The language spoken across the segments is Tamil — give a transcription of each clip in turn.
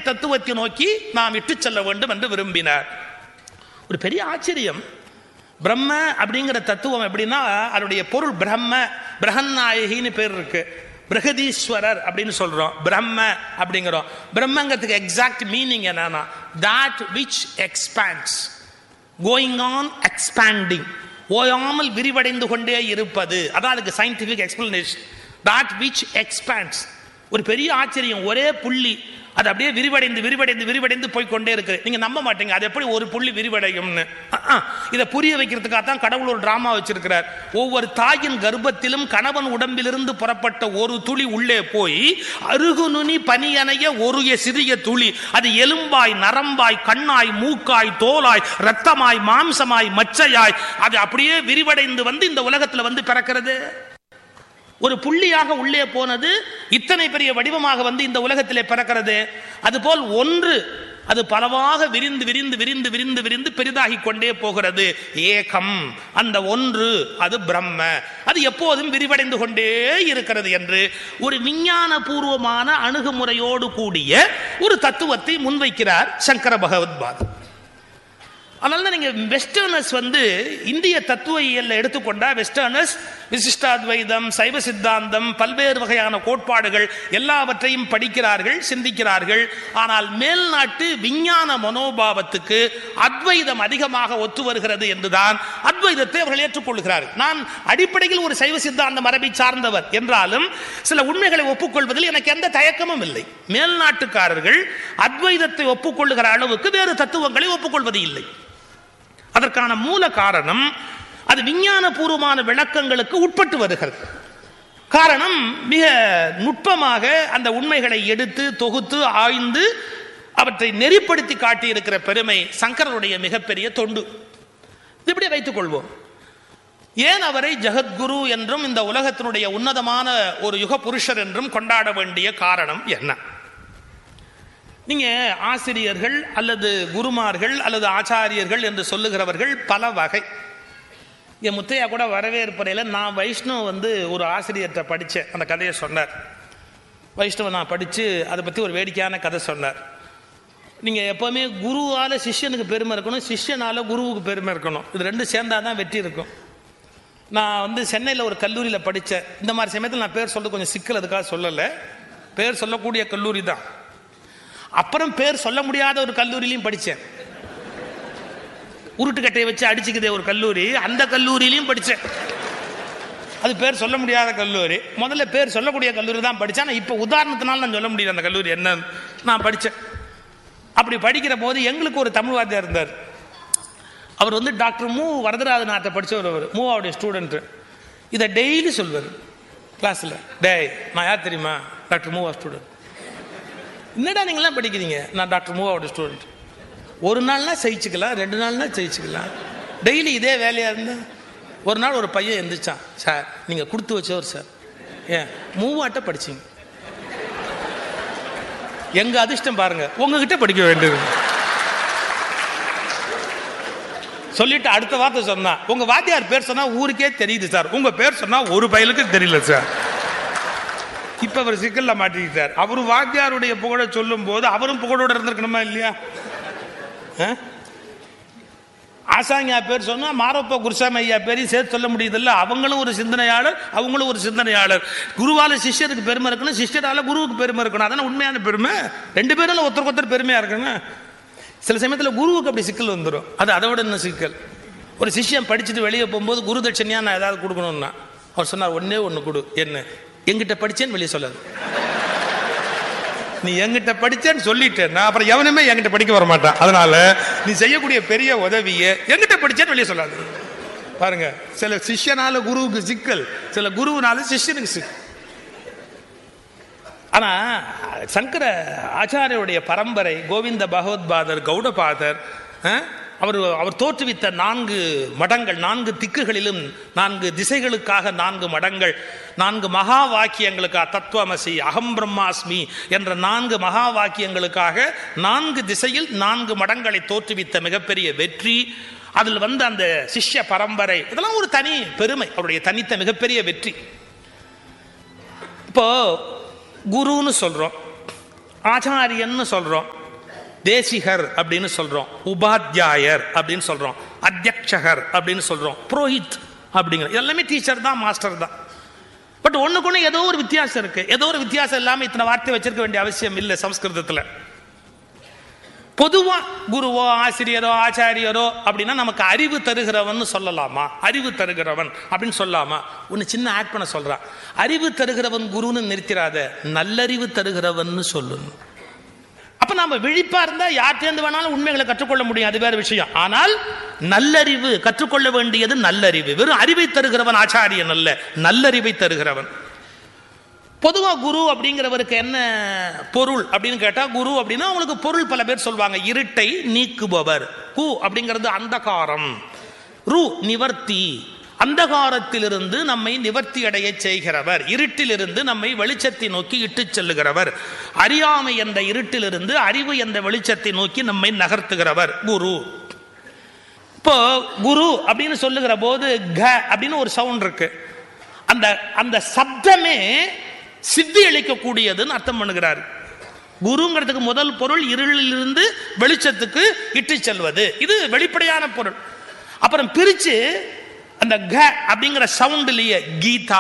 தத்துவத்தை நோக்கி நாம் இட்டு செல்ல வேண்டும் என்று விரும்பினார் ஒரு பெரிய ஆச்சரியம் பிரம்ம அப்படிங்கிற தத்துவம் எப்படின்னா அதனுடைய பொருள் பிரம்ம பிரகநாயகின்னு பேர் இருக்கு பிரகதீஸ்வரர் அப்படின்னு சொல்றோம் பிரம்ம அப்படிங்கிறோம் பிரம்மங்கிறதுக்கு எக்ஸாக்ட் மீனிங் என்னன்னா that which expands going on expanding ஓயாமல் விரிவடைந்து கொண்டே இருப்பது அதான் அதுக்கு scientific explanation that which expands ஒரு பெரிய ஆச்சரியம் ஒரே புள்ளி அது அப்படியே விரிவடைந்து விரிவடைந்து விரிவடைந்து போய் கொண்டே இருக்கு நீங்க நம்ப மாட்டீங்க அது எப்படி ஒரு புள்ளி விரிவடையும்னு அஹ், அஹ். இதை புரிய வைக்கிறதுக்காக தான் கடவுள் ஒரு டிராமா வச்சிருக்கிறார் ஒவ்வொரு தாயின் கர்ப்பத்திலும் கணவன் உடம்பிலிருந்து புறப்பட்ட ஒரு துளி உள்ளே போய் அருகு நுனி பனியனைய ஒரு சிறிய துளி அது எலும்பாய் நரம்பாய் கண்ணாய் மூக்காய் தோலாய் ரத்தமாய் மாம்சமாய் மச்சையாய் அது அப்படியே விரிவடைந்து வந்து இந்த உலகத்துல வந்து பிறக்கிறது ஒரு புள்ளியாக உள்ளே போனது இத்தனை பெரிய வடிவமாக வந்து இந்த உலகத்திலே பிறக்கிறது அதுபோல் ஒன்று அது பலவாக விரிந்து விரிந்து விரிந்து விரிந்து விரிந்து பெரிதாகி கொண்டே போகிறது ஏகம் அந்த ஒன்று அது பிரம்ம அது எப்போதும் விரிவடைந்து கொண்டே இருக்கிறது என்று ஒரு விஞ்ஞான பூர்வமான அணுகுமுறையோடு கூடிய ஒரு தத்துவத்தை முன்வைக்கிறார் சங்கர பகவத்பாத் அதனால தான் நீங்க வெஸ்டர்னர்ஸ் வந்து இந்திய தத்துவ இயல்ல எடுத்துக்கொண்டா வெஸ்டர்னர்ஸ் விசிஷ்டாத்வைதம் சைவ சித்தாந்தம் பல்வேறு வகையான கோட்பாடுகள் எல்லாவற்றையும் படிக்கிறார்கள் சிந்திக்கிறார்கள் ஆனால் மேல்நாட்டு விஞ்ஞான மனோபாவத்துக்கு அத்வைதம் அதிகமாக ஒத்து வருகிறது என்றுதான் அத்வைதத்தை அவர்கள் ஏற்றுக்கொள்கிறார்கள் நான் அடிப்படையில் ஒரு சைவ சித்தாந்த மரபை சார்ந்தவர் என்றாலும் சில உண்மைகளை ஒப்புக்கொள்வதில் எனக்கு எந்த தயக்கமும் இல்லை மேல்நாட்டுக்காரர்கள் அத்வைதத்தை ஒப்புக்கொள்ளுகிற அளவுக்கு வேறு தத்துவங்களை ஒப்புக்கொள்வது இல்லை அதற்கான மூல காரணம் அது விஞ்ஞான பூர்வமான விளக்கங்களுக்கு உட்பட்டு வருகிறது காரணம் மிக நுட்பமாக அந்த உண்மைகளை எடுத்து தொகுத்து ஆய்ந்து அவற்றை நெறிப்படுத்தி காட்டியிருக்கிற பெருமை சங்கரருடைய மிகப்பெரிய தொண்டு இது இப்படி வைத்துக் கொள்வோம் ஏன் அவரை ஜெகத்குரு என்றும் இந்த உலகத்தினுடைய உன்னதமான ஒரு யுக புருஷர் என்றும் கொண்டாட வேண்டிய காரணம் என்ன நீங்க ஆசிரியர்கள் அல்லது குருமார்கள் அல்லது ஆச்சாரியர்கள் என்று சொல்லுகிறவர்கள் பல வகை என் முத்தையா கூட வரவேற்பறையில் நான் வைஷ்ணவ வந்து ஒரு ஆசிரியர்கிட்ட படித்தேன் அந்த கதையை சொன்னார் வைஷ்ணவ நான் படித்து அதை பற்றி ஒரு வேடிக்கையான கதை சொன்னார் நீங்கள் எப்போவுமே குருவால் சிஷ்யனுக்கு பெருமை இருக்கணும் சிஷ்யனால குருவுக்கு பெருமை இருக்கணும் இது ரெண்டும் சேர்ந்தா தான் வெற்றி இருக்கும் நான் வந்து சென்னையில் ஒரு கல்லூரியில் படித்தேன் இந்த மாதிரி சமயத்தில் நான் பேர் சொல்ல கொஞ்சம் சிக்கல் அதுக்காக சொல்லலை பேர் சொல்லக்கூடிய கல்லூரி தான் அப்புறம் பேர் சொல்ல முடியாத ஒரு கல்லூரியிலையும் படித்தேன் உருட்டுக்கட்டையை வச்சு அடிச்சுக்குதே ஒரு கல்லூரி அந்த கல்லூரியிலையும் படித்தேன் அது பேர் சொல்ல முடியாத கல்லூரி முதல்ல பேர் சொல்லக்கூடிய கல்லூரி தான் படித்தேன் ஆனால் இப்போ உதாரணத்தினால நான் சொல்ல முடியல அந்த கல்லூரி என்ன நான் படித்தேன் அப்படி படிக்கிற போது எங்களுக்கு ஒரு தமிழ் வாத்தியார் இருந்தார் அவர் வந்து டாக்டர் மு வரதராஜநாத்தை படித்தவர் அவர் மூவாவுடைய ஸ்டூடெண்ட்டு இதை டெய்லி சொல்வார் கிளாஸில் டேய் நான் யார் தெரியுமா டாக்டர் மூவா ஸ்டூடெண்ட் என்னடா நீங்களாம் படிக்கிறீங்க நான் டாக்டர் மூவாவோட ஸ்டூடெண்ட் ஒரு நாள்னா ஜெயிச்சுக்கலாம் ரெண்டு நாள்னா ஜெயிச்சுக்கலாம் டெய்லி இதே வேலையாக இருந்தால் ஒரு நாள் ஒரு பையன் எந்திரிச்சான் சார் நீங்கள் கொடுத்து வச்சவர் சார் ஏன் மூவாட்ட படிச்சீங்க எங்க அதிர்ஷ்டம் பாருங்க உங்ககிட்ட படிக்க வேண்டியது சொல்லிட்டு அடுத்த வார்த்தை சொன்னா உங்க வாத்தியார் பேர் சொன்னா ஊருக்கே தெரியுது சார் உங்க பேர் சொன்னா ஒரு பயலுக்கு தெரியல சார் இப்ப அவர் சிக்கல்ல மாட்டிக்கிட்டார் அவரு வாத்தியாருடைய புகழ சொல்லும் போது அவரும் புகழோட இருந்திருக்கணுமா இல்லையா அஹ்? ஆசாங்கியா பேர் சொன்னா மாரப்ப குருசாமி ஐயா பேரையும் சேர்த்து சொல்ல முடியுதுல்ல அவங்களும் ஒரு சிந்தனையாளர் அவங்களும் ஒரு சிந்தனையாளர் குருவால சிஷ்யருக்கு பெருமை இருக்கணும் சிஷ்யரால குருவுக்கு பெருமை இருக்கணும் அதான உண்மையான பெருமை ரெண்டு பேரும் ஒருத்தருக்கு ஒருத்தர் பெருமையா இருக்கணும் சில சமயத்தில் குருவுக்கு அப்படி சிக்கல் வந்துடும் அது அதை விட என்ன சிக்கல் ஒரு சிஷ்யன் படிச்சுட்டு வெளியே போகும்போது குரு தட்சணையா நான் ஏதாவது கொடுக்கணும்னா அவர் சொன்னார் ஒன்னே ஒன்று கொடு என்ன எங்கிட்ட படிச்சேன்னு வெளியே சொல்லாது நீ எங்கிட்ட படிச்சேன்னு சொல்லிட்டேன் நான் அப்புறம் எவனுமே என்கிட்ட படிக்க வர மாட்டான் அதனால நீ செய்யக்கூடிய பெரிய உதவியை எங்கிட்ட படிச்சேன்னு வெளியே சொல்லாது பாருங்க சில சிஷ்யனால குருவுக்கு சிக்கல் சில குருவுனால சிஷ்யனுக்கு சிக்கல் ஆனா சங்கர ஆச்சாரியருடைய பரம்பரை கோவிந்த பகவத்பாதர் கௌடபாதர் அஹ், அவர் அவர் தோற்றுவித்த நான்கு மடங்கள் நான்கு திக்குகளிலும் நான்கு திசைகளுக்காக நான்கு மடங்கள் நான்கு மகா வாக்கியங்களுக்காக தத்துவமசி அகம் பிரம்மாஸ்மி என்ற நான்கு மகா வாக்கியங்களுக்காக நான்கு திசையில் நான்கு மடங்களை தோற்றுவித்த மிகப்பெரிய வெற்றி அதில் வந்த அந்த சிஷ்ய பரம்பரை இதெல்லாம் ஒரு தனி பெருமை அவருடைய தனித்த மிகப்பெரிய வெற்றி இப்போ குருன்னு சொல்றோம் ஆச்சாரியன்னு சொல்றோம் தேசிகர் அப்படின்னு சொல்றோம் உபாத்தியாயர் அப்படின்னு சொல்றோம் அத்தியக்ஷகர் அப்படின்னு சொல்றோம் புரோஹித் அப்படிங்கிற எல்லாமே டீச்சர் தான் மாஸ்டர் தான் பட் ஒண்ணுக்கு ஒண்ணு ஏதோ ஒரு வித்தியாசம் இருக்கு ஏதோ ஒரு வித்தியாசம் இல்லாம இத்தனை வார்த்தை வச்சிருக்க வேண்டிய அவசியம் இல்லை சம்ஸ்கிருதத்துல பொதுவா குருவோ ஆசிரியரோ ஆச்சாரியரோ அப்படின்னா நமக்கு அறிவு தருகிறவன் சொல்லலாமா அறிவு தருகிறவன் அப்படின்னு சொல்லாமா ஒன்னு சின்ன ஆட் பண்ண சொல்றான் அறிவு தருகிறவன் குருன்னு நிறுத்திராத நல்லறிவு தருகிறவன் சொல்லணும் அப்ப நாம விழிப்பா இருந்தா யார்கிட்ட வேணாலும் உண்மைகளை கற்றுக்கொள்ள முடியும் அது வேற விஷயம் ஆனால் நல்லறிவு கற்றுக்கொள்ள வேண்டியது நல்லறிவு வெறும் அறிவை தருகிறவன் ஆச்சாரியன் அல்ல நல்லறிவை தருகிறவன் பொதுவா குரு அப்படிங்கிறவருக்கு என்ன பொருள் அப்படின்னு கேட்டா குரு அப்படின்னா அவங்களுக்கு பொருள் பல பேர் சொல்லுவாங்க இருட்டை நீக்குபவர் கு அப்படிங்கிறது அந்தகாரம் ரு நிவர்த்தி அந்தகாரத்திலிருந்து நம்மை நிவர்த்தி அடைய செய்கிறவர் இருட்டிலிருந்து நம்மை வெளிச்சத்தை நோக்கி இட்டுச் செல்லுகிறவர் அறியாமை என்ற இருட்டிலிருந்து அறிவு என்ற வெளிச்சத்தை நோக்கி நம்மை நகர்த்துகிறவர் குரு இப்போ குரு அப்படின்னு சொல்லுகிற போது க அப்படின்னு ஒரு சவுண்ட் இருக்கு அந்த அந்த சப்தமே சித்தி அளிக்கக்கூடியதுன்னு அர்த்தம் பண்ணுகிறார் குருங்கிறதுக்கு முதல் பொருள் இருளிலிருந்து வெளிச்சத்துக்கு இட்டு செல்வது இது வெளிப்படையான பொருள் அப்புறம் பிரிச்சு அந்த க அப்படிங்கிற சவுண்ட்லயே கீதா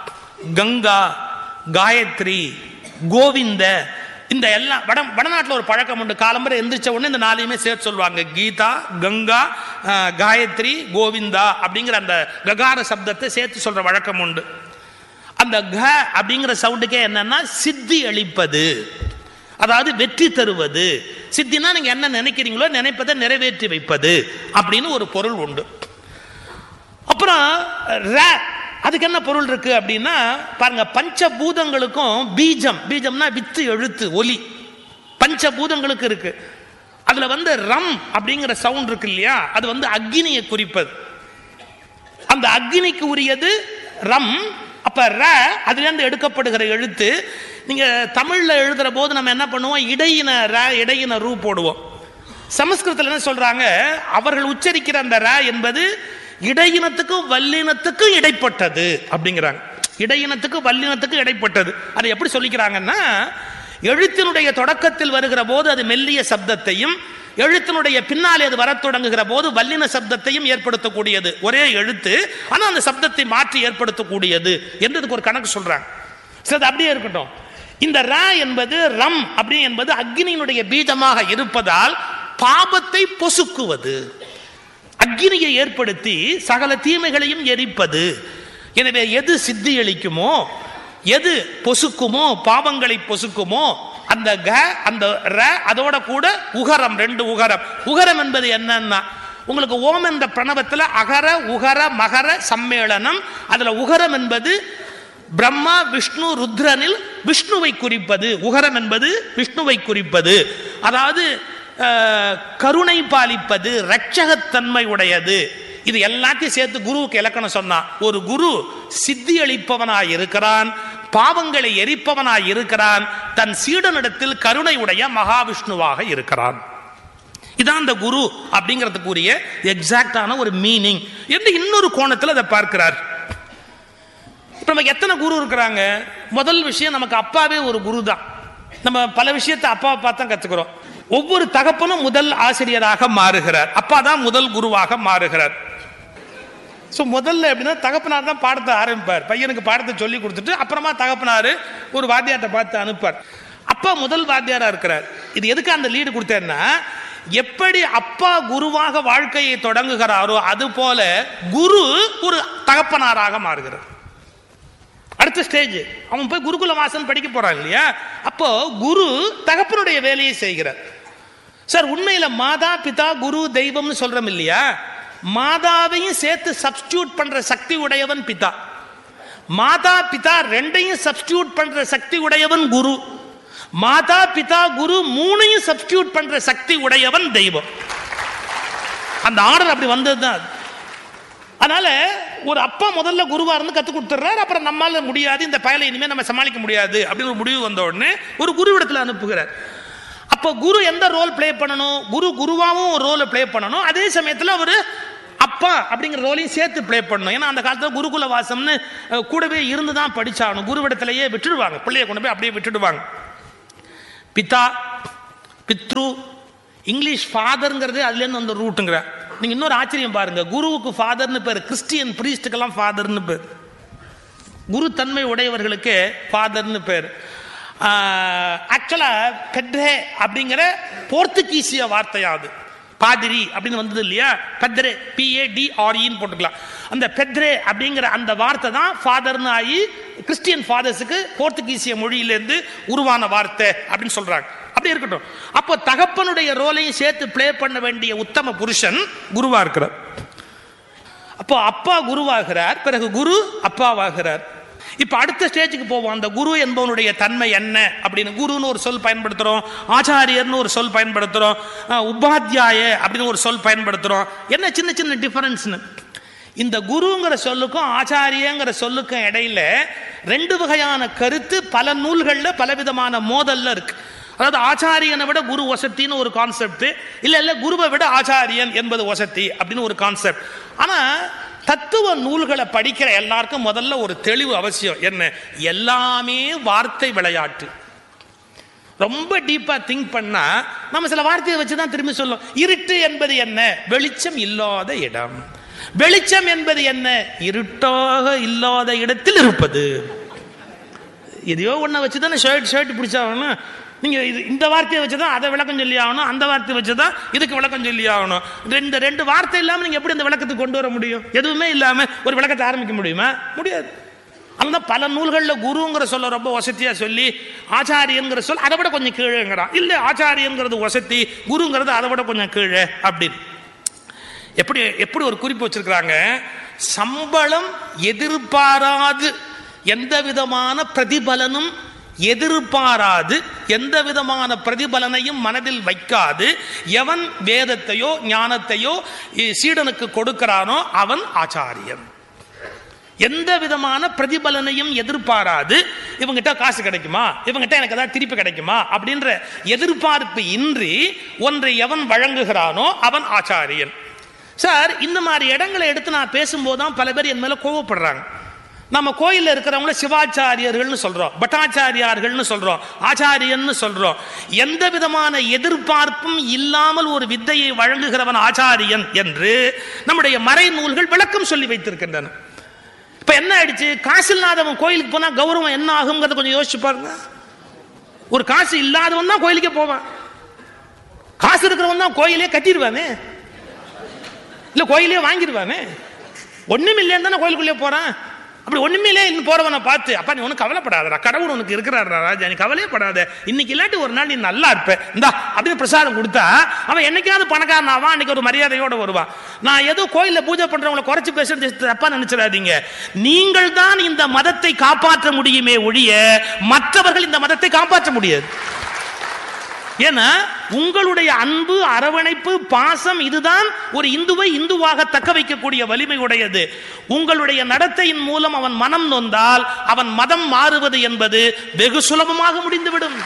கங்கா காயத்ரி கோவிந்த இந்த எல்லாம் வட வடநாட்டில் ஒரு பழக்கம் உண்டு காலம்பரை எந்திரிச்ச உடனே இந்த நாளையுமே சேர்த்து சொல்லுவாங்க கீதா கங்கா அஹ், காயத்ரி கோவிந்தா அப்படிங்கிற அந்த ககார சப்தத்தை சேர்த்து சொல்ற வழக்கம் உண்டு அந்த க அப்படிங்கிற சவுண்டுக்கே என்னன்னா சித்தி அளிப்பது அதாவது வெற்றி தருவது சித்தினா நீங்க என்ன நினைக்கிறீங்களோ நினைப்பதை நிறைவேற்றி வைப்பது அப்படின்னு ஒரு பொருள் உண்டு அப்புறம் ர அதுக்கு என்ன பொருள் இருக்கு அப்படின்னா பாருங்க பஞ்சபூதங்களுக்கும் பீஜம் பீஜம்னா வித்து எழுத்து ஒலி பஞ்சபூதங்களுக்கு இருக்கு அதுல வந்து ரம் அப்படிங்கிற சவுண்ட் இருக்கு இல்லையா அது வந்து அக்னியை குறிப்பது அந்த அக்னிக்கு உரியது ரம் அப்ப ர அதுல இருந்து எடுக்கப்படுகிற எழுத்து நீங்க தமிழ்ல எழுதுற போது நம்ம என்ன பண்ணுவோம் இடையின ர இடையின ரூ போடுவோம் சமஸ்கிருதத்தில் என்ன சொல்றாங்க அவர்கள் உச்சரிக்கிற அந்த ர என்பது இடையினத்துக்கும் வல்லினத்துக்கும் இடைப்பட்டது அப்படிங்கிறாங்க இடையினத்துக்கும் வல்லினத்துக்கும் இடைப்பட்டது அதை எப்படி சொல்லிக்கிறாங்கன்னா எழுத்தினுடைய தொடக்கத்தில் வருகிற போது அது மெல்லிய சப்தத்தையும் எழுத்தினுடைய பின்னாலே அது வரத் தொடங்குகிற போது வல்லின சப்தத்தையும் ஏற்படுத்தக்கூடியது ஒரே எழுத்து ஆனா அந்த சப்தத்தை மாற்றி ஏற்படுத்தக்கூடியது என்று இதுக்கு ஒரு கணக்கு சொல்றாங்க சரி அது அப்படியே இருக்கட்டும் இந்த ர என்பது ரம் அப்படி என்பது அக்னியினுடைய பீஜமாக இருப்பதால் பாபத்தை பொசுக்குவது அக்னியை ஏற்படுத்தி சகல தீமைகளையும் எரிப்பது எனவே எது சித்தி அளிக்குமோ எது பொசுக்குமோ பாவங்களை பொசுக்குமோ அந்த க அந்த ர அதோட கூட உகரம் ரெண்டு உகரம் உகரம் என்பது என்னன்னா உங்களுக்கு ஓம் என்ற பிரணவத்தில் அகர உகர மகர சம்மேளனம் அதுல உகரம் என்பது பிரம்மா விஷ்ணு ருத்ரனில் விஷ்ணுவை குறிப்பது உகரம் என்பது விஷ்ணுவை குறிப்பது அதாவது அஹ், கருணை பாலிப்பது ரட்சகத்தன்மை உடையது இது எல்லாத்தையும் சேர்த்து குருவுக்கு இலக்கணம் சொன்னான் ஒரு குரு சித்தி அளிப்பவனாய் இருக்கிறான் பாவங்களை எரிப்பவனாய் இருக்கிறான் தன் சீடனிடத்தில் கருணை உடைய மகாவிஷ்ணுவாக இருக்கிறான் இதான் அந்த குரு அப்படிங்கிறதுக்குரிய எக்ஸாக்டான ஒரு மீனிங் என்று இன்னொரு கோணத்தில் அதை பார்க்கிறார் இப்ப நமக்கு எத்தனை குரு இருக்கிறாங்க முதல் விஷயம் நமக்கு அப்பாவே ஒரு குரு தான் நம்ம பல விஷயத்தை அப்பாவை பார்த்து தான் கத்துக்கிறோம் ஒவ்வொரு தகப்பனும் முதல் ஆசிரியராக மாறுகிறார் அப்பா தான் முதல் குருவாக மாறுகிறார் ஸோ முதல்ல எப்படின்னா தகப்பனார் தான் பாடத்தை ஆரம்பிப்பார் பையனுக்கு பாடத்தை சொல்லி கொடுத்துட்டு அப்புறமா தகப்பனார் ஒரு வாத்தியார்ட்ட பார்த்து அனுப்பார் அப்பா முதல் வாத்தியாரா இருக்கிறார் இது எதுக்கு அந்த லீடு கொடுத்தேன்னா எப்படி அப்பா குருவாக வாழ்க்கையை தொடங்குகிறாரோ அது போல குரு ஒரு தகப்பனாராக மாறுகிறார் அடுத்த ஸ்டேஜ் அவன் போய் குருகுல வாசன் படிக்க போறான் இல்லையா அப்போ குரு தகப்பனுடைய வேலையை செய்கிறார் சார் உண்மையில மாதா பிதா குரு தெய்வம்னு சொல்றோம் இல்லையா மாதாவையும் சேர்த்து சப்ஸ்டியூட் பண்ற சக்தி உடையவன் பிதா மாதா பிதா ரெண்டையும் சப்ஸ்டியூட் பண்ற சக்தி உடையவன் குரு மாதா பிதா குரு மூணையும் சப்ஸ்டியூட் பண்ற சக்தி உடையவன் தெய்வம் அந்த ஆர்டர் அப்படி வந்தது தான் அது. அதனால ஒரு அப்பா முதல்ல குருவா இருந்து கத்து கொடுத்துறாரு அப்புறம் நம்மால முடியாது இந்த பயலை இனிமே நம்ம சமாளிக்க முடியாது அப்படின்னு ஒரு முடிவு வந்த உடனே ஒரு குருவிடத்துல அனுப்புகிறார் அப்போ குரு எந்த ரோல் ப்ளே பண்ணணும் குரு குருவாவும் ஒரு ரோலை ப்ளே பண்ணணும் அதே சமயத்துல அவர் அப்பா அப்படிங்கிற ரோலையும் சேர்த்து ப்ளே பண்ணணும் ஏன்னா அந்த காலத்துல குருகுல வாசம்னு அஹ், கூடவே இருந்து தான் படிச்சாகணும் குருவிடத்திலேயே விட்டுடுவாங்க பிள்ளைய கொண்டு போய் அப்படியே விட்டுடுவாங்க பிதா பித்ரு இங்கிலீஷ் ஃபாதருங்கிறது அதுலேருந்து வந்து ரூட்டுங்கிற நீங்க இன்னொரு ஆச்சரியம் பாருங்க குருவுக்கு ஃபாதர்னு பேர் கிறிஸ்டியன் பிரீஸ்டுக்கெல்லாம் ஃபாதர்னு பேர் குரு தன்மை உடையவர்களுக்கு ஃபாதர்னு பேர் ஆக்சுவலா பெட்ரே அப்படிங்கிற போர்த்துகீசிய வார்த்தையாது பாதிரி அப்படின்னு வந்தது இல்லையா பெத்ரே பிஏ டிஆர்இன்னு போட்டுக்கலாம் அந்த பெத்ரே அப்படிங்கிற அந்த வார்த்தை தான் ஃபாதர்னு ஆகி கிறிஸ்டியன் ஃபாதர்ஸுக்கு போர்த்துகீசிய மொழியிலேருந்து உருவான வார்த்தை அப்படின்னு சொல்றாங்க அப்படி இருக்கட்டும் அப்போ தகப்பனுடைய ரோலையும் சேர்த்து ப்ளே பண்ண வேண்டிய உத்தம புருஷன் குருவா இருக்கிறார் அப்போ அப்பா குருவாகிறார் பிறகு குரு அப்பாவாகிறார் இப்ப அடுத்த ஸ்டேஜுக்கு போவோம் அந்த குரு என்பவனுடைய தன்மை என்ன அப்படின்னு குருன்னு ஒரு சொல் பயன்படுத்துறோம் ஆச்சாரியர்னு ஒரு சொல் பயன்படுத்துறோம் அஹ், உபாத்தியாய அப்படின்னு ஒரு சொல் பயன்படுத்துறோம் என்ன சின்ன சின்ன டிஃபரன்ஸ்னு இந்த குருங்கிற சொல்லுக்கும் ஆச்சாரியங்கிற சொல்லுக்கும் இடையில ரெண்டு வகையான கருத்து பல நூல்கள்ல பலவிதமான மோதல்ல இருக்கு அதாவது ஆச்சாரியனை விட குரு வசத்தின்னு ஒரு கான்செப்ட் இல்ல இல்ல குருவை விட ஆச்சாரியன் என்பது வசத்தி அப்படின்னு ஒரு கான்செப்ட் ஆனா தத்துவ நூல்களை படிக்கிற எல்லாருக்கும் முதல்ல ஒரு தெளிவு அவசியம் என்ன எல்லாமே வார்த்தை விளையாட்டு ரொம்ப டீப்பா திங்க் பண்ணா நம்ம சில வார்த்தையை வச்சு தான் திரும்பி சொல்லும் இருட்டு என்பது என்ன வெளிச்சம் இல்லாத இடம் வெளிச்சம் என்பது என்ன இருட்டாக இல்லாத இடத்தில் இருப்பது எதையோ ஒன்றை வச்சு தானே ஷர்ட் ஷர்ட் பிடிச்சாகணும் நீங்க இது இந்த வார்த்தையை வச்சு தான் அதை விளக்கம் சொல்லி ஆகணும் அந்த வார்த்தையை வச்சு தான் இதுக்கு விளக்கம் சொல்லி ஆகணும் ரெண்டு ரெண்டு வார்த்தை இல்லாமல் நீங்க எப்படி இந்த விளக்கத்துக்கு கொண்டு வர முடியும் எதுவுமே இல்லாம ஒரு விளக்கத்தை ஆரம்பிக்க முடியுமா முடியாது அந்த பல நூல்களில் குருங்கிற சொல்ல ரொம்ப வசதியா சொல்லி ஆச்சாரியங்கிற சொல் அதை விட கொஞ்சம் கீழேங்கிறான் இல்ல ஆச்சாரியங்கிறது வசதி குருங்கிறது அதை விட கொஞ்சம் கீழே அப்படின்னு எப்படி எப்படி ஒரு குறிப்பு வச்சிருக்கிறாங்க சம்பளம் எதிர்பாராது எந்த விதமான பிரதிபலனும் எதிர்பாராது எந்த விதமான பிரதிபலனையும் மனதில் வைக்காது எவன் வேதத்தையோ ஞானத்தையோ இ- சீடனுக்கு கொடுக்கிறானோ அவன் ஆச்சாரியன் எந்த விதமான பிரதிபலனையும் எதிர்பாராது இவங்கிட்ட காசு கிடைக்குமா இவங்கிட்ட எனக்கு ஏதாவது திருப்பி கிடைக்குமா அப்படின்ற எதிர்பார்ப்பு இன்றி ஒன்றை எவன் வழங்குகிறானோ அவன் ஆச்சாரியன் சார் இந்த மாதிரி இடங்களை எடுத்து நான் பேசும்போது தான் பல பேர் என் மேல கோவப்படுறாங்க நம்ம கோயில்ல இருக்கிறவங்கள சிவாச்சாரியர்கள்னு சொல்றோம் பட்டாச்சாரியார்கள்னு சொல்றோம் ஆச்சாரியன்னு சொல்றோம் எந்த விதமான எதிர்பார்ப்பும் இல்லாமல் ஒரு வித்தையை வழங்குகிறவன் ஆச்சாரியன் என்று நம்முடைய மறை நூல்கள் விளக்கம் சொல்லி வைத்திருக்கின்றன இப்ப என்ன ஆயிடுச்சு காசு இல்லாதவன் கோயிலுக்கு போனா கௌரவம் என்ன ஆகுங்கிறத கொஞ்சம் யோசிச்சு பாருங்க ஒரு காசு இல்லாதவன் தான் கோயிலுக்கே போவான் காசு இருக்கிறவன் தான் கோயிலே கட்டிடுவானே இல்ல கோயிலே வாங்கிடுவானே ஒண்ணுமே இல்லைன்னு தானே கோயிலுக்குள்ளே போறான் அப்படி ஒண்ணுமே இல்லை இன்னும் போறவனை பார்த்து அப்பா நீ ஒன்றும் கவலைப்படாதடா கடவுள் உனக்கு இருக்கிறாரா ராஜா நீ கவலையே படாத இன்னைக்கு இல்லாட்டி ஒரு நாள் நீ நல்லா இருப்ப இந்தா அப்படின்னு பிரசாதம் கொடுத்தா அவன் என்னைக்காவது பணக்காரன் ஆவான் அன்னைக்கு ஒரு மரியாதையோட வருவான் நான் ஏதோ கோயில்ல பூஜை பண்றவங்களை குறைச்சு பேசுறது தப்பா நினைச்சிடாதீங்க நீங்கள் தான் இந்த மதத்தை காப்பாற்ற முடியுமே ஒழிய மற்றவர்கள் இந்த மதத்தை காப்பாற்ற முடியாது ஏன்னா உங்களுடைய அன்பு அரவணைப்பு பாசம் இதுதான் ஒரு இந்துவை இந்துவாக தக்க வைக்கக்கூடிய வலிமை உடையது உங்களுடைய நடத்தையின் மூலம் அவன் மனம் நொந்தால் அவன் மதம் மாறுவது என்பது வெகு சுலபமாக முடிந்துவிடும்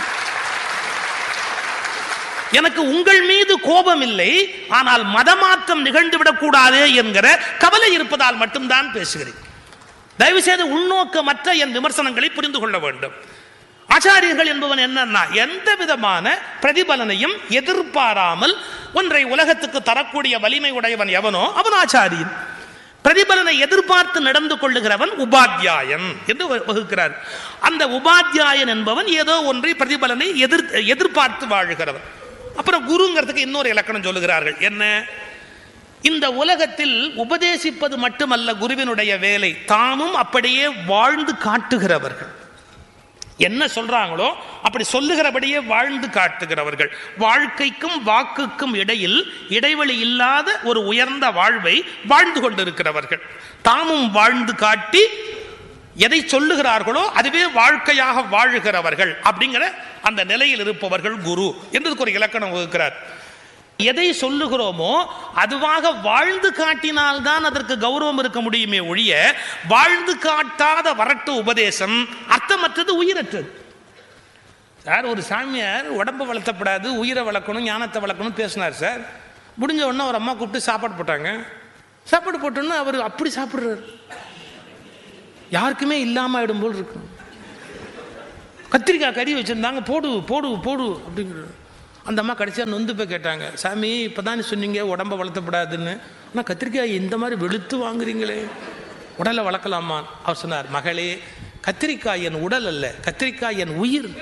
எனக்கு உங்கள் மீது கோபம் இல்லை ஆனால் மதமாற்றம் நிகழ்ந்துவிடக் கூடாது என்கிற கவலை இருப்பதால் மட்டும்தான் பேசுகிறேன் தயவு செய்து உள்நோக்கமற்ற என் விமர்சனங்களை புரிந்து கொள்ள வேண்டும் ஆச்சாரியர்கள் என்பவன் என்னன்னா எந்த விதமான பிரதிபலனையும் எதிர்பாராமல் ஒன்றை உலகத்துக்கு தரக்கூடிய வலிமை உடையவன் எவனோ அவன் ஆச்சாரியன் பிரதிபலனை எதிர்பார்த்து நடந்து கொள்ளுகிறவன் உபாத்தியாயன் என்று வ- வகுக்கிறார் அந்த உபாத்தியாயன் என்பவன் ஏதோ ஒன்றை பிரதிபலனை எதிர் எதிர்பார்த்து வாழுகிறவன் அப்புறம் குருங்கிறதுக்கு இன்னொரு இலக்கணம் சொல்லுகிறார்கள் என்ன இந்த உலகத்தில் உபதேசிப்பது மட்டுமல்ல குருவினுடைய வேலை தாமும் அப்படியே வாழ்ந்து காட்டுகிறவர்கள் என்ன சொல்றாங்களோ அப்படி சொல்லுகிறபடியே வாழ்ந்து காட்டுகிறவர்கள் வாழ்க்கைக்கும் வாக்குக்கும் இடையில் இடைவெளி இல்லாத ஒரு உயர்ந்த வாழ்வை வாழ்ந்து கொண்டிருக்கிறவர்கள் தாமும் வாழ்ந்து காட்டி எதை சொல்லுகிறார்களோ அதுவே வாழ்க்கையாக வாழுகிறவர்கள் அப்படிங்கிற அந்த நிலையில் இருப்பவர்கள் குரு என்றதுக்கு ஒரு இலக்கணம் வகுக்கிறார் எதை சொல்லுகிறோமோ அதுவாக வாழ்ந்து காட்டினால்தான் அதற்கு கௌரவம் இருக்க முடியுமே ஒழிய வாழ்ந்து காட்டாத வரட்டு உபதேசம் அர்த்தமற்றது உயிரற்றது சார் ஒரு சாமியார் உடம்பு வளர்த்தப்படாது உயிரை வளர்க்கணும் ஞானத்தை வளர்க்கணும் பேசினார் சார் முடிஞ்ச உடனே ஒரு அம்மா கூப்பிட்டு சாப்பாடு போட்டாங்க சாப்பாடு போட்டோன்னு அவர் அப்படி சாப்பிடுறாரு யாருக்குமே இல்லாம ஆயிடும் போல் இருக்கும் கத்திரிக்காய் கறி வச்சுருந்தாங்க போடு போடு போடு அப்படிங்கிறது அந்த அம்மா கடைசியாக நொந்து போய் கேட்டாங்க சாமி இப்போ தான் சொன்னீங்க உடம்ப வளர்த்தப்படாதுன்னு ஆனால் கத்திரிக்காய் இந்த மாதிரி வெளுத்து வாங்குறீங்களே உடலை வளர்க்கலாமா அவர் சொன்னார் மகளே கத்திரிக்காய் என் உடல் அல்ல கத்திரிக்காய் என் உயிர்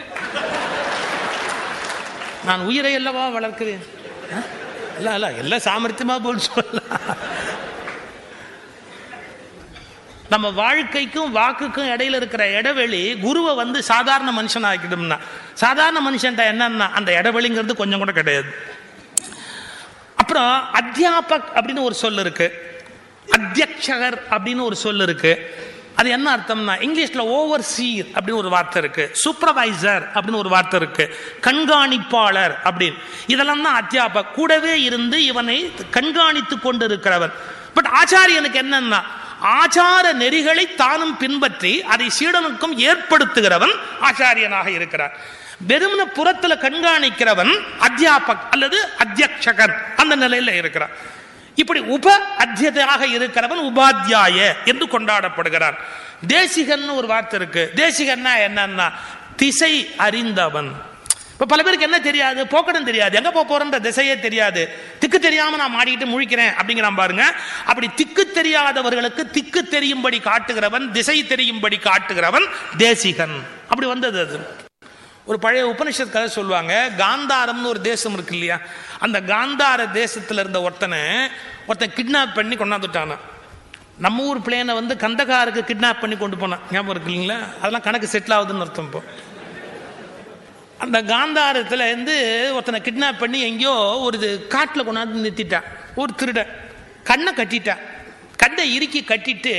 நான் உயிரை அல்லவா வளர்க்கிறேன் ஆ? இல்ல இல்ல எல்லாம் சாமர்த்தியமா போல் சொல்லலாம் நம்ம வாழ்க்கைக்கும் வாக்குக்கும் இடையில இருக்கிற இடைவெளி குருவை வந்து சாதாரண மனுஷன் ஆக்கிடும்னா சாதாரண மனுஷன்ட்ட என்னன்னா அந்த இடைவெளிங்கிறது கொஞ்சம் கூட கிடையாது அப்புறம் அத்தியாபக் அப்படின்னு ஒரு சொல் இருக்கு அத்தியக்ஷகர் அப்படின்னு ஒரு சொல் இருக்கு அது என்ன அர்த்தம்னா இங்கிலீஷ்ல ஓவர் சீர் அப்படின்னு ஒரு வார்த்தை இருக்கு சூப்பர்வைசர் அப்படின்னு ஒரு வார்த்தை இருக்கு கண்காணிப்பாளர் அப்படின்னு இதெல்லாம் தான் அத்தியாபக் கூடவே இருந்து இவனை கண்காணித்து கொண்டு இருக்கிறவன் பட் ஆச்சாரியனுக்கு என்னன்னா ஆச்சார நெறிகளை தானும் பின்பற்றி அதை சீடனுக்கும் ஏற்படுத்துகிறவன் ஆச்சாரியனாக இருக்கிறார் வெறுமன புறத்துல கண்காணிக்கிறவன் அத்தியாபக் அல்லது அத்தியக்ஷகன் அந்த நிலையில இருக்கிறான் இப்படி உப அத்தியதாக இருக்கிறவன் உபாத்தியாய என்று கொண்டாடப்படுகிறான் தேசிகன் ஒரு வார்த்தை இருக்கு தேசிகன்னா என்னன்னா திசை அறிந்தவன் இப்ப பல பேருக்கு என்ன தெரியாது போக்கடம் தெரியாது எங்க போக போறன்ற திசையே தெரியாது திக்கு தெரியாம நான் மாடிக்கிட்டு முழிக்கிறேன் அப்படிங்கிறான் பாருங்க அப்படி திக்கு தெரியாதவர்களுக்கு திக்கு தெரியும்படி காட்டுகிறவன் திசை தெரியும்படி காட்டுகிறவன் தேசிகன் அப்படி வந்தது அது ஒரு பழைய உபனிஷத் கதை சொல்லுவாங்க காந்தாரம்னு ஒரு தேசம் இருக்கு இல்லையா அந்த காந்தார தேசத்துல இருந்த ஒருத்தனை ஒருத்தன் கிட்னாப் பண்ணி கொண்டாந்துட்டானா நம்ம ஊர் பிளேனை வந்து கந்தகாருக்கு கிட்னாப் பண்ணி கொண்டு போனான் ஞாபகம் இருக்கு இல்லைங்களா அதெல்லாம் கணக்கு செட்டில் ஆகுதுன்னு அர்த்தம் இப்போ அந்த காந்தாரத்துல இருந்து ஒருத்தனை கிட்னாப் பண்ணி எங்கேயோ ஒரு இது காட்டில் கொண்டாந்து நிறுத்திட்டான் ஒரு திருடன் கண்ணை கட்டிட்டான் கண்ணை இறுக்கி கட்டிட்டு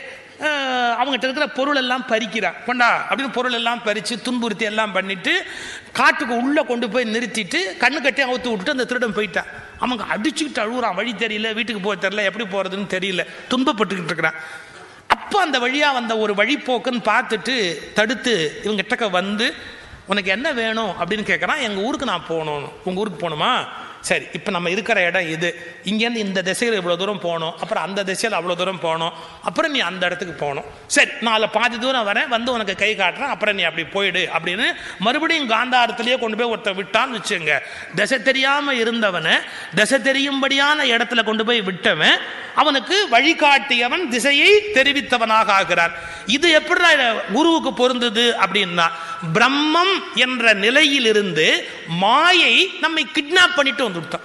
அஹ், அவங்ககிட்ட இருக்கிற பொருள் எல்லாம் பறிக்கிறான் கொண்டா அப்படின்னு பொருள் எல்லாம் பறித்து துன்புறுத்தி எல்லாம் பண்ணிட்டு காட்டுக்கு உள்ளே கொண்டு போய் நிறுத்திட்டு கண்ணு கட்டி அவுத்து விட்டுட்டு அந்த திருடன் போயிட்டான் அவங்க அடிச்சுக்கிட்டு அழுகுறான் வழி தெரியல வீட்டுக்கு போக தெரியல எப்படி போகிறதுன்னு தெரியல துன்பப்பட்டுக்கிட்டு இருக்கிறான் அப்போ அந்த வழியாக வந்த ஒரு வழிப்போக்குன்னு பார்த்துட்டு தடுத்து இவங்கிட்டக்க வந்து உனக்கு என்ன வேணும் அப்படின்னு கேட்குறான் எங்கள் ஊருக்கு நான் போகணும் உங்கள் ஊருக்கு போகணுமா சரி இப்போ நம்ம இருக்கிற இடம் இது இங்கேருந்து இந்த திசையில் இவ்வளோ தூரம் போகணும் அப்புறம் அந்த திசையில் அவ்வளோ தூரம் போகணும் அப்புறம் நீ அந்த இடத்துக்கு போகணும் சரி நான் அதில் பாதி தூரம் வரேன் வந்து உனக்கு கை காட்டுறேன் அப்புறம் நீ அப்படி போயிடு அப்படின்னு மறுபடியும் காந்தாரத்திலேயே கொண்டு போய் ஒருத்தர் விட்டான்னு வச்சுங்க திசை தெரியாமல் இருந்தவனை திசை தெரியும்படியான இடத்துல கொண்டு போய் விட்டவன் அவனுக்கு வழிகாட்டியவன் திசையை தெரிவித்தவனாக ஆகிறான் இது எப்படி குருவுக்கு பொருந்தது அப்படின்னா பிரம்மம் என்ற நிலையிலிருந்து மாயை நம்மை கிட்னாப் பண்ணிட்டு வந்துவிட்டான்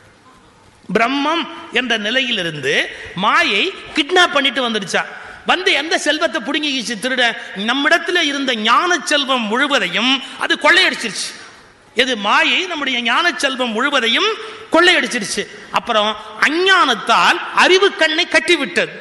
பிரம்மம் என்ற நிலையிலிருந்து மாயை கிட்னாப் பண்ணிட்டு வந்துடுச்சா வந்து எந்த செல்வத்தை புடுங்கிக்கிச்சு திருட நம்மிடத்துல இருந்த ஞான செல்வம் முழுவதையும் அது கொள்ளையடிச்சிருச்சு எது மாயை நம்முடைய ஞான செல்வம் முழுவதையும் கொள்ளையடிச்சிருச்சு அப்புறம் அஞ்ஞானத்தால் அறிவு கண்ணை கட்டிவிட்டது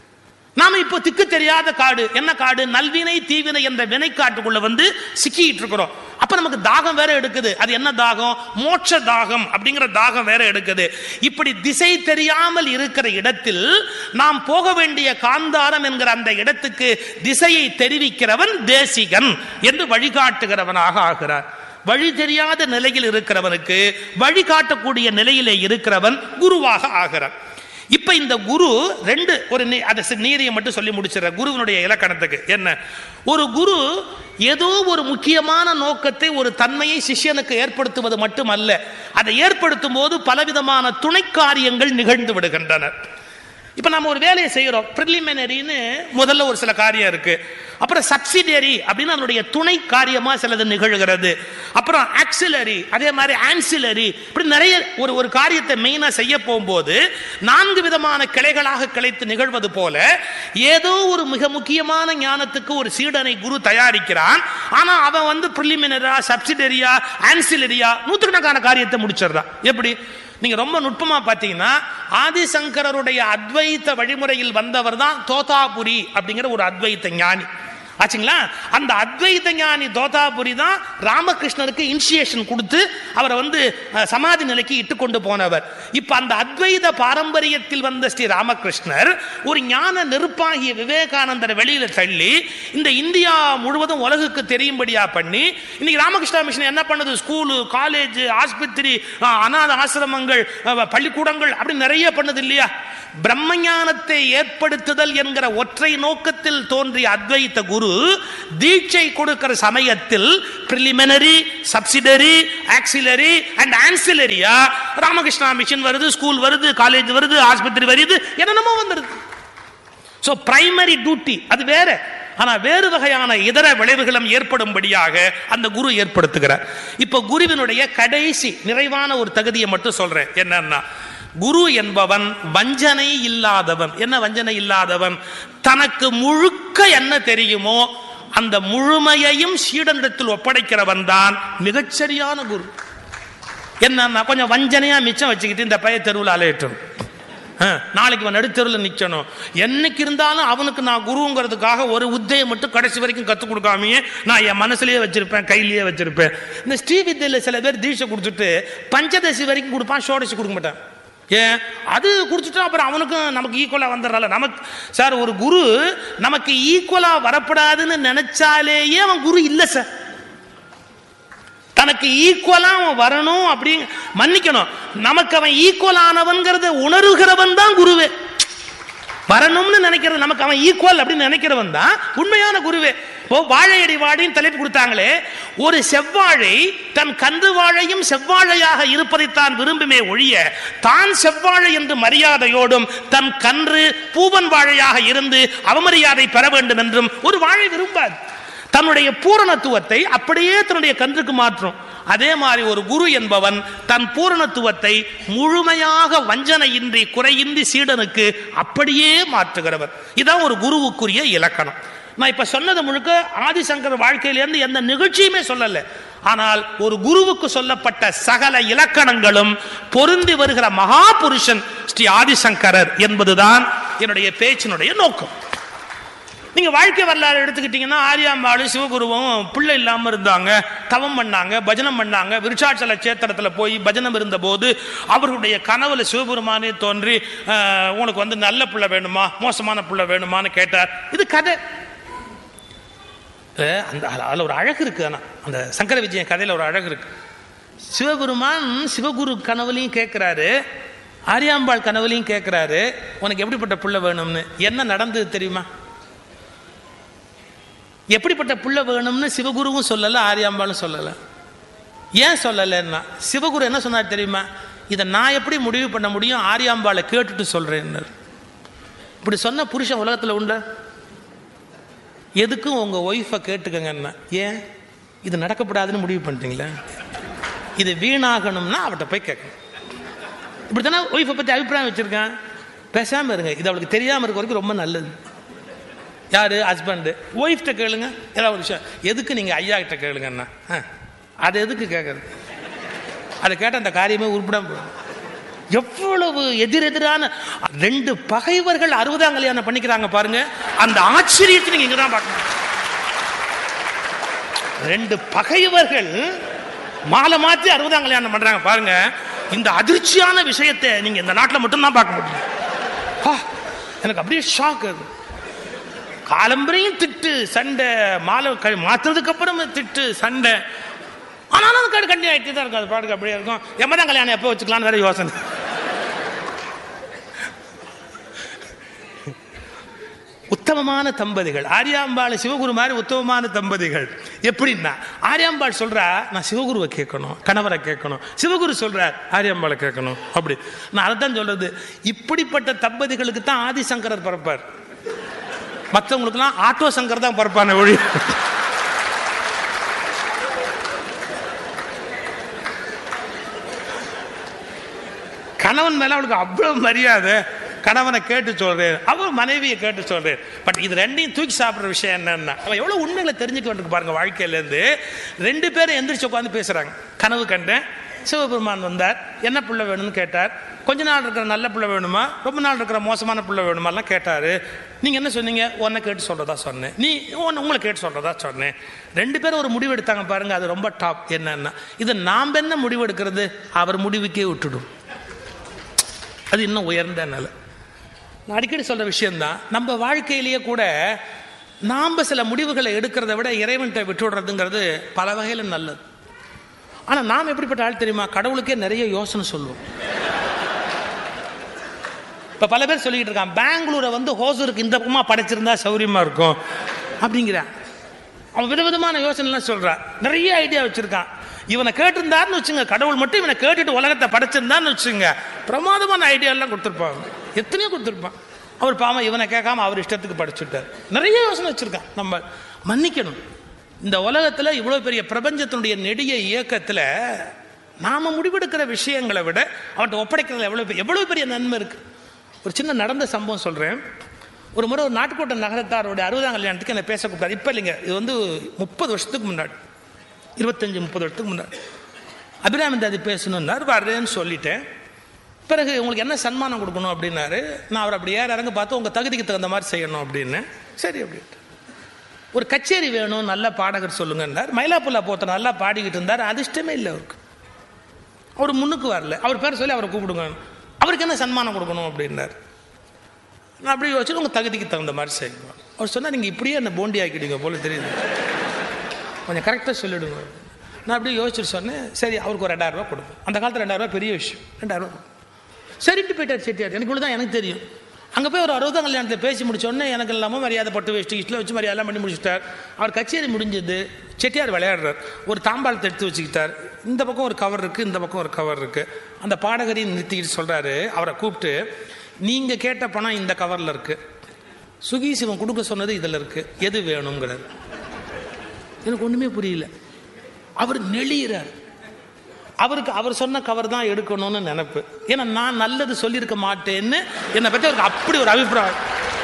நாம இப்போ திக்கு தெரியாத காடு என்ன காடு நல்வினை தீவினை என்ற வினை காட்டுக்குள்ள வந்து சிக்கிட்டு இருக்கிறோம் அப்ப நமக்கு தாகம் வேற எடுக்குது அது என்ன தாகம் மோட்ச தாகம் அப்படிங்கிற தாகம் வேற எடுக்குது இப்படி திசை தெரியாமல் இருக்கிற இடத்தில் நாம் போக வேண்டிய காந்தாரம் என்கிற அந்த இடத்துக்கு திசையை தெரிவிக்கிறவன் தேசிகன் என்று வழிகாட்டுகிறவனாக ஆகிறார் வழி தெரியாத நிலையில் இருக்கிறவனுக்கு வழிகாட்டக்கூடிய நிலையிலே இருக்கிறவன் குருவாக ஆகிறான் இப்ப இந்த குரு ரெண்டு ஒரு நீ- அதை சி- நீதியை மட்டும் சொல்லி முடிச்சிடற குருவினுடைய இலக்கணத்துக்கு என்ன ஒரு குரு ஏதோ ஒரு முக்கியமான நோக்கத்தை ஒரு தன்மையை சிஷ்யனுக்கு ஏற்படுத்துவது மட்டுமல்ல அதை ஏற்படுத்தும் போது பலவிதமான துணை காரியங்கள் நிகழ்ந்து விடுகின்றன இப்ப நம்ம ஒரு வேலையை செய்யறோம் ப்ரிலிமினரின்னு முதல்ல ஒரு சில காரியம் இருக்கு அப்புறம் சப்சிடியரி அப்படின்னு அதனுடைய துணை காரியமா சிலது நிகழ்கிறது அப்புறம் ஆக்சிலரி அதே மாதிரி ஆன்சிலரி இப்படி நிறைய ஒரு ஒரு காரியத்தை மெயினா செய்ய போகும்போது நான்கு விதமான கிளைகளாக கிளைத்து நிகழ்வது போல ஏதோ ஒரு மிக முக்கியமான ஞானத்துக்கு ஒரு சீடனை குரு தயாரிக்கிறான் ஆனா அவன் வந்து ப்ரிலிமினரா சப்சிடரியா ஆன்சிலரியா நூற்றுக்கணக்கான காரியத்தை முடிச்சிடுறான் எப்படி நீங்க ரொம்ப நுட்பமா பார்த்தீங்கன்னா ஆதிசங்கரருடைய அத்வைத்த வழிமுறையில் வந்தவர் தான் தோதாபுரி அப்படிங்கிற ஒரு அத்வைத்த ஞானி ஆச்சுங்களா அந்த அத்வைத ஞானி தோதாபுரி தான் ராமகிருஷ்ணருக்கு இனிஷியேஷன் கொடுத்து அவரை வந்து அஹ், சமாதி நிலைக்கு இட்டு கொண்டு போனவர் இப்ப அந்த அத்வைத பாரம்பரியத்தில் வந்த ஸ்ரீ ராமகிருஷ்ணர் ஒரு ஞான நெருப்பாகிய விவேகானந்தரை வெளியில தள்ளி இந்த இந்தியா முழுவதும் உலகுக்கு தெரியும்படியா பண்ணி இன்னைக்கு ராமகிருஷ்ணா மிஷன் என்ன பண்ணுது ஸ்கூலு காலேஜ் ஆஸ்பத்திரி அஹ், அநாத ஆசிரமங்கள் அஹ், பள்ளிக்கூடங்கள் அப்படி நிறைய பண்ணுது இல்லையா பிரம்ம ஞானத்தை ஏற்படுத்துதல் என்கிற ஒற்றை நோக்கத்தில் தோன்றிய அத்வைத்த குரு குரு தீட்சை கொடுக்கிற சமயத்தில் பிரிலிமினரி சப்சிடரி ஆக்சிலரி அண்ட் ஆன்சிலரியா ராமகிருஷ்ணா மிஷன் வருது ஸ்கூல் வருது காலேஜ் வருது ஆஸ்பத்திரி வருது என்னென்னமோ வந்துருது ஸோ பிரைமரி டியூட்டி அது வேற ஆனா வேறு வகையான இதர விளைவுகளும் ஏற்படும்படியாக அந்த குரு ஏற்படுத்துகிறார் இப்ப குருவினுடைய கடைசி நிறைவான ஒரு தகுதியை மட்டும் சொல்றேன் என்னன்னா குரு என்பவன் வஞ்சனை இல்லாதவன் என்ன வஞ்சனை இல்லாதவன் தனக்கு முழுக்க என்ன தெரியுமோ அந்த முழுமையையும் சீடனிடத்தில் ஒப்படைக்கிறவன் தான் மிகச்சரியான குரு என்னன்னா கொஞ்சம் வஞ்சனையா மிச்சம் வச்சுக்கிட்டு இந்த பைய தெருவில் அலையட்டும் ஆ, நாளைக்கு அவன் நடுத்தெருவில் நிற்கணும் என்னைக்கு இருந்தாலும் அவனுக்கு நான் குருங்கிறதுக்காக ஒரு உத்தையை மட்டும் கடைசி வரைக்கும் கற்றுக் கொடுக்காமையே நான் என் மனசுலயே வச்சிருப்பேன் கையிலேயே வச்சிருப்பேன் இந்த ஸ்ரீவித்யில் சில பேர் தீட்சை கொடுத்துட்டு பஞ்சதசி வரைக்கும் கொடுப்பான் ஷோடசி கொடுக்க மாட்டான் ஏன் அது கொடுத்துட்டா அப்புறம் அவனுக்கும் நமக்கு ஈக்குவலாக வந்துடுறால நமக்கு சார் ஒரு குரு நமக்கு ஈக்குவலாக வரப்படாதுன்னு நினைச்சாலேயே அவன் குரு இல்லை சார் தனக்கு ஈக்குவலா அவன் வரணும் அப்படி மன்னிக்கணும் நமக்கு அவன் ஈக்குவல் ஆனவன்கிறத உணர்கிறவன் தான் குருவே வரணும்னு நினைக்கிறது நமக்கு அவன் ஈக்குவல் அப்படின்னு நினைக்கிறவன் தான் உண்மையான குருவே இப்போ வாழையடி வாடின்னு தலைப்பு கொடுத்தாங்களே ஒரு செவ்வாழை தன் கன்று வாழையும் செவ்வாழையாக இருப்பதைத்தான் விரும்புமே ஒழிய தான் செவ்வாழை என்று மரியாதையோடும் தன் கன்று பூவன் வாழையாக இருந்து அவமரியாதை பெற வேண்டும் என்றும் ஒரு வாழை விரும்பாது தன்னுடைய பூரணத்துவத்தை அப்படியே தன்னுடைய கன்றுக்கு மாற்றும் அதே மாதிரி ஒரு குரு என்பவன் தன் பூரணத்துவத்தை முழுமையாக வஞ்சனையின்றி குறையின்றி சீடனுக்கு அப்படியே மாற்றுகிறவர் இதான் ஒரு குருவுக்குரிய இலக்கணம் நான் இப்ப சொன்னது முழுக்க ஆதிசங்கர் வாழ்க்கையிலிருந்து எந்த நிகழ்ச்சியுமே சொல்லல ஆனால் ஒரு குருவுக்கு சொல்லப்பட்ட சகல இலக்கணங்களும் பொருந்தி வருகிற மகா புருஷன் ஸ்ரீ ஆதிசங்கரர் என்பதுதான் என்னுடைய பேச்சினுடைய நோக்கம் நீங்க வாழ்க்கை வரலாறு எடுத்துக்கிட்டீங்கன்னா ஆரியாம்பாளும் சிவகுருவும் பிள்ளை இல்லாம இருந்தாங்க தவம் பண்ணாங்க பஜனம் பண்ணாங்க விருட்சாச்சல சேத்திரத்துல போய் பஜனம் இருந்தபோது அவர்களுடைய கனவுல சிவபெருமானே தோன்றி "ஆஹ், உனக்கு வந்து நல்ல பிள்ளை வேணுமா மோசமான பிள்ளை வேணுமான்னு கேட்டார் இது கதை அஹ், அந்த அதில் ஒரு அழகு இருக்கு ஆனா அந்த சங்கர விஜயன் கதையில ஒரு அழகு இருக்கு சிவபெருமான் சிவகுரு கனவுலையும் கேட்கிறாரு ஆரியாம்பாள் கனவுலையும் கேட்கிறாரு உனக்கு எப்படிப்பட்ட பிள்ளை வேணும்னு என்ன நடந்தது தெரியுமா எப்படிப்பட்ட புள்ள வேணும்னு சிவகுருவும் சொல்லலை ஆரியாம்பாலும் சொல்லலை ஏன் சொல்லலைன்னா சிவகுரு என்ன சொன்னார் தெரியுமா இதை நான் எப்படி முடிவு பண்ண முடியும் ஆரியாம்பாளை கேட்டுட்டு சொல்றேன்னு இப்படி சொன்ன புருஷன் உலகத்தில் உண்டா எதுக்கும் உங்க ஒய்ஃபை கேட்டுக்கங்கன்னா ஏன் இது நடக்கப்படாதுன்னு முடிவு பண்ணிட்டீங்களா இது வீணாகணும்னா அவட்ட போய் கேட்கணும் இப்படி தானே ஒய்ஃபை பற்றி அபிப்பிராயம் வச்சிருக்கான் பேசாமல் இருங்க இது அவளுக்கு தெரியாமல் இருக்க வரைக்கும் ரொம்ப நல்லது யாரு ஹஸ்பண்டு ஒய்ஃப்ட்ட கேளுங்க ஏதாவது ஒரு விஷயம் எதுக்கு நீங்கள் ஐயா கிட்ட கேளுங்கண்ணா ஆ அது எதுக்கு கேட்குறது அதை கேட்ட அந்த காரியமே உருப்படாம போயிடும் எவ்வளவு எதிரெதிரான ரெண்டு பகைவர்கள் அறுபதாம் கல்யாணம் பண்ணிக்கிறாங்க பாருங்க அந்த ஆச்சரியத்தை நீங்க இங்க தான் பார்க்கணும் ரெண்டு பகைவர்கள் மாலை மாத்தி அறுபதாம் கல்யாணம் பண்றாங்க பாருங்க இந்த அதிர்ச்சியான விஷயத்தை நீங்க இந்த நாட்டில் மட்டும்தான் பார்க்க முடியும் ஆ, எனக்கு அப்படியே ஷாக் அது காலம்பரையும் திட்டு சண்டை மாலை க- மாத்துனதுக்கு அப்புறம் திட்டு சண்டை ஆனாலும் அது கண்டு கண்டி ஆகிட்டு தான் இருக்கும் அது பாட்டுக்கு அப்படியே இருக்கும் எம்மதான் கல்யாணம் எப்போ வச்சுக்கலாம்னு வேற யோசனை உத்தமமான தம்பதிகள் ஆரியாம்பாள் சிவகுரு மாதிரி உத்தமமான தம்பதிகள் எப்படின்னா ஆரியாம்பாள் சொல்றா நான் சிவகுருவை கேட்கணும் கணவரை கேட்கணும் சிவகுரு சொல்றார் ஆரியாம்பாளை கேட்கணும் அப்படி நான் அதைத்தான் சொல்றது இப்படிப்பட்ட தம்பதிகளுக்கு தான் ஆதிசங்கரர் பிறப்பார் மற்றவங்களுக்குலாம் ஆட்டோ சங்கர் தான் பிறப்பான ஒழி கணவன் மேல அவளுக்கு அவ்வளவு மரியாதை கணவனை கேட்டு சொல்றேன் அவர் மனைவியை கேட்டு சொல்றேன் பட் இது ரெண்டையும் தூக்கி சாப்பிடுற விஷயம் என்னன்னா அவன் எவ்வளவு உண்மைகளை தெரிஞ்சுக்க வேண்டியிருக்கு பாருங்க வாழ்க்கையில இருந்து ரெண்டு பேரும் எந்திரிச்சு உட்காந்து பேசுறாங்க கனவு கண்டேன் சிவபெருமான் வந்தார் என்ன புள்ள வேணும்னு கேட்டார் கொஞ்ச நாள் இருக்கிற நல்ல புள்ள வேணுமா ரொம்ப நாள் இருக்கிற மோசமான புள்ள வேணுமாலாம் கேட்டாரு நீங்க என்ன சொன்னீங்க உன்னை கேட்டு சொல்றதா சொன்னேன் நீ உன்னை உங்களை கேட்டு சொல்றதா சொன்னேன் ரெண்டு பேரும் ஒரு முடிவு எடுத்தாங்க பாருங்க அது ரொம்ப டாப் என்னன்னா இது நாம் என்ன முடிவு எடுக்கிறது அவர் முடிவுக்கே விட்டுடும் அது இன்னும் உயர்ந்த நிலை நான் அடிக்கடி சொல்ற விஷயம்தான் நம்ம வாழ்க்கையிலேயே கூட நாம் சில முடிவுகளை எடுக்கிறத விட இறைவன்கிட்ட விட்டுடுறதுங்கிறது பல வகையில் நல்லது ஆனால் நாம் எப்படிப்பட்ட ஆள் தெரியுமா கடவுளுக்கே நிறைய யோசனை சொல்லுவோம் இப்போ பல பேர் சொல்லிக்கிட்டு இருக்கான் பெங்களூரை வந்து ஹோசூருக்கு இந்த பக்கமாக படைச்சிருந்தா சௌரியமா இருக்கும் அப்படிங்கிறான் அவன் விதவிதமான யோசனைலாம் சொல்றான் நிறைய ஐடியா வச்சிருக்கான் இவனை கேட்டிருந்தாருன்னு வச்சுங்க கடவுள் மட்டும் இவனை கேட்டுட்டு உலகத்தை படைச்சிருந்தான்னு வச்சுங்க பிரமாதமான ஐடியா எல்லாம் கொடுத்துருப்பான் எத்தனையோ கொடுத்துருப்பான் அவர் பாவம் இவனை கேட்காம அவர் இஷ்டத்துக்கு படிச்சுட்டார் நிறைய யோசனை வச்சிருக்கான் நம்ம மன்னிக்கணும் இந்த உலகத்துல இவ்வளவு பெரிய பிரபஞ்சத்தினுடைய நெடிய இயக்கத்துல நாம முடிவெடுக்கிற விஷயங்களை விட அவன்கிட்ட ஒப்படைக்கிறதுல எவ்வளவு பெ- எவ்வளவு பெரிய நன்மை இருக்கு ஒரு சின்ன நடந்த சம்பவம் சொல்றேன் ஒரு முறை ஒரு நாட்டுக்கோட்டை நகரத்தாருடைய அறுபதாம் கல்யாணத்துக்கு என்னை பேச கூப்பிட்டாரு இப்போ இல்லைங்க இது வந்து முப்பது வருஷத்துக்கு முன்னாடி இருபத்தஞ்சு முப்பது வருஷத்துக்கு முன்னாடி அபிராமி தாதி பேசணுன்னார் வர்றேன்னு சொல்லிட்டேன் பிறகு உங்களுக்கு என்ன சன்மானம் கொடுக்கணும் அப்படின்னாரு நான் அவர் அப்படி ஏற இறங்க பார்த்து உங்கள் தகுதிக்கு தகுந்த மாதிரி செய்யணும் அப்படின்னு சரி அப்படின்ட்டு ஒரு கச்சேரி வேணும் நல்ல பாடகர் சொல்லுங்கன்னார் மயிலாப்புல்லா போத்த நல்லா பாடிக்கிட்டு இருந்தார் அதிர்ஷ்டமே இல்லை அவருக்கு அவர் முன்னுக்கு வரல அவர் பேர் சொல்லி அவரை கூப்பிடுங்க அவருக்கு என்ன சன்மானம் கொடுக்கணும் அப்படின்னார் நான் அப்படி யோசிச்சு உங்கள் தகுதிக்கு தகுந்த மாதிரி செய்யுங்க அவர் சொன்னால் நீங்கள் இப்படியே என்ன போண்டி ஆக்கிடுங்க போல தெரியுது கொஞ்சம் கரெக்டாக சொல்லிவிடுங்க நான் அப்படியே யோசிச்சுட்டு சொன்னேன் சரி அவருக்கு ஒரு ரெண்டாயிரம் ரூபாய் கொடுப்போம் அந்த காலத்தில் ரெண்டாயிரம் ரூபாய் பெரிய விஷயம் ரெண்டாயிரம் ரூபாய் சரிட்டு போயிட்டார் செட்டியார் எனக்கு இவ்வளோ தான் எனக்கு தெரியும் அங்கே போய் ஒரு அறுபதாம் கல்யாணத்தில் பேசி முடிச்ச உடனே எனக்கு இல்லாமல் மரியாதை பட்டு வேஷ்டி இஷ்டில் வச்சு மரியாதை பண்ணி முடிச்சுட்டார் அவர் கச்சேரி முடிஞ்சது செட்டியார் விளையாடுறார் ஒரு தாம்பாளத்தை எடுத்து வச்சுக்கிட்டார் இந்த பக்கம் ஒரு கவர் இருக்குது இந்த பக்கம் ஒரு கவர் இருக்குது அந்த பாடகரையும் நிறுத்திக்கிட்டு சொல்கிறாரு அவரை கூப்பிட்டு நீங்கள் கேட்ட பணம் இந்த கவரில் இருக்குது சுகி சிவன் கொடுக்க சொன்னது இதில் இருக்குது எது வேணுங்கிறார் எனக்கு ஒன்றுமே புரியல அவர் நெளியிறார் அவருக்கு அவர் சொன்ன கவர் தான் எடுக்கணும்னு நினைப்பு ஏன்னா நான் நல்லது சொல்லியிருக்க மாட்டேன்னு என்னை பற்றி அவருக்கு அப்படி ஒரு அபிப்பிராயம்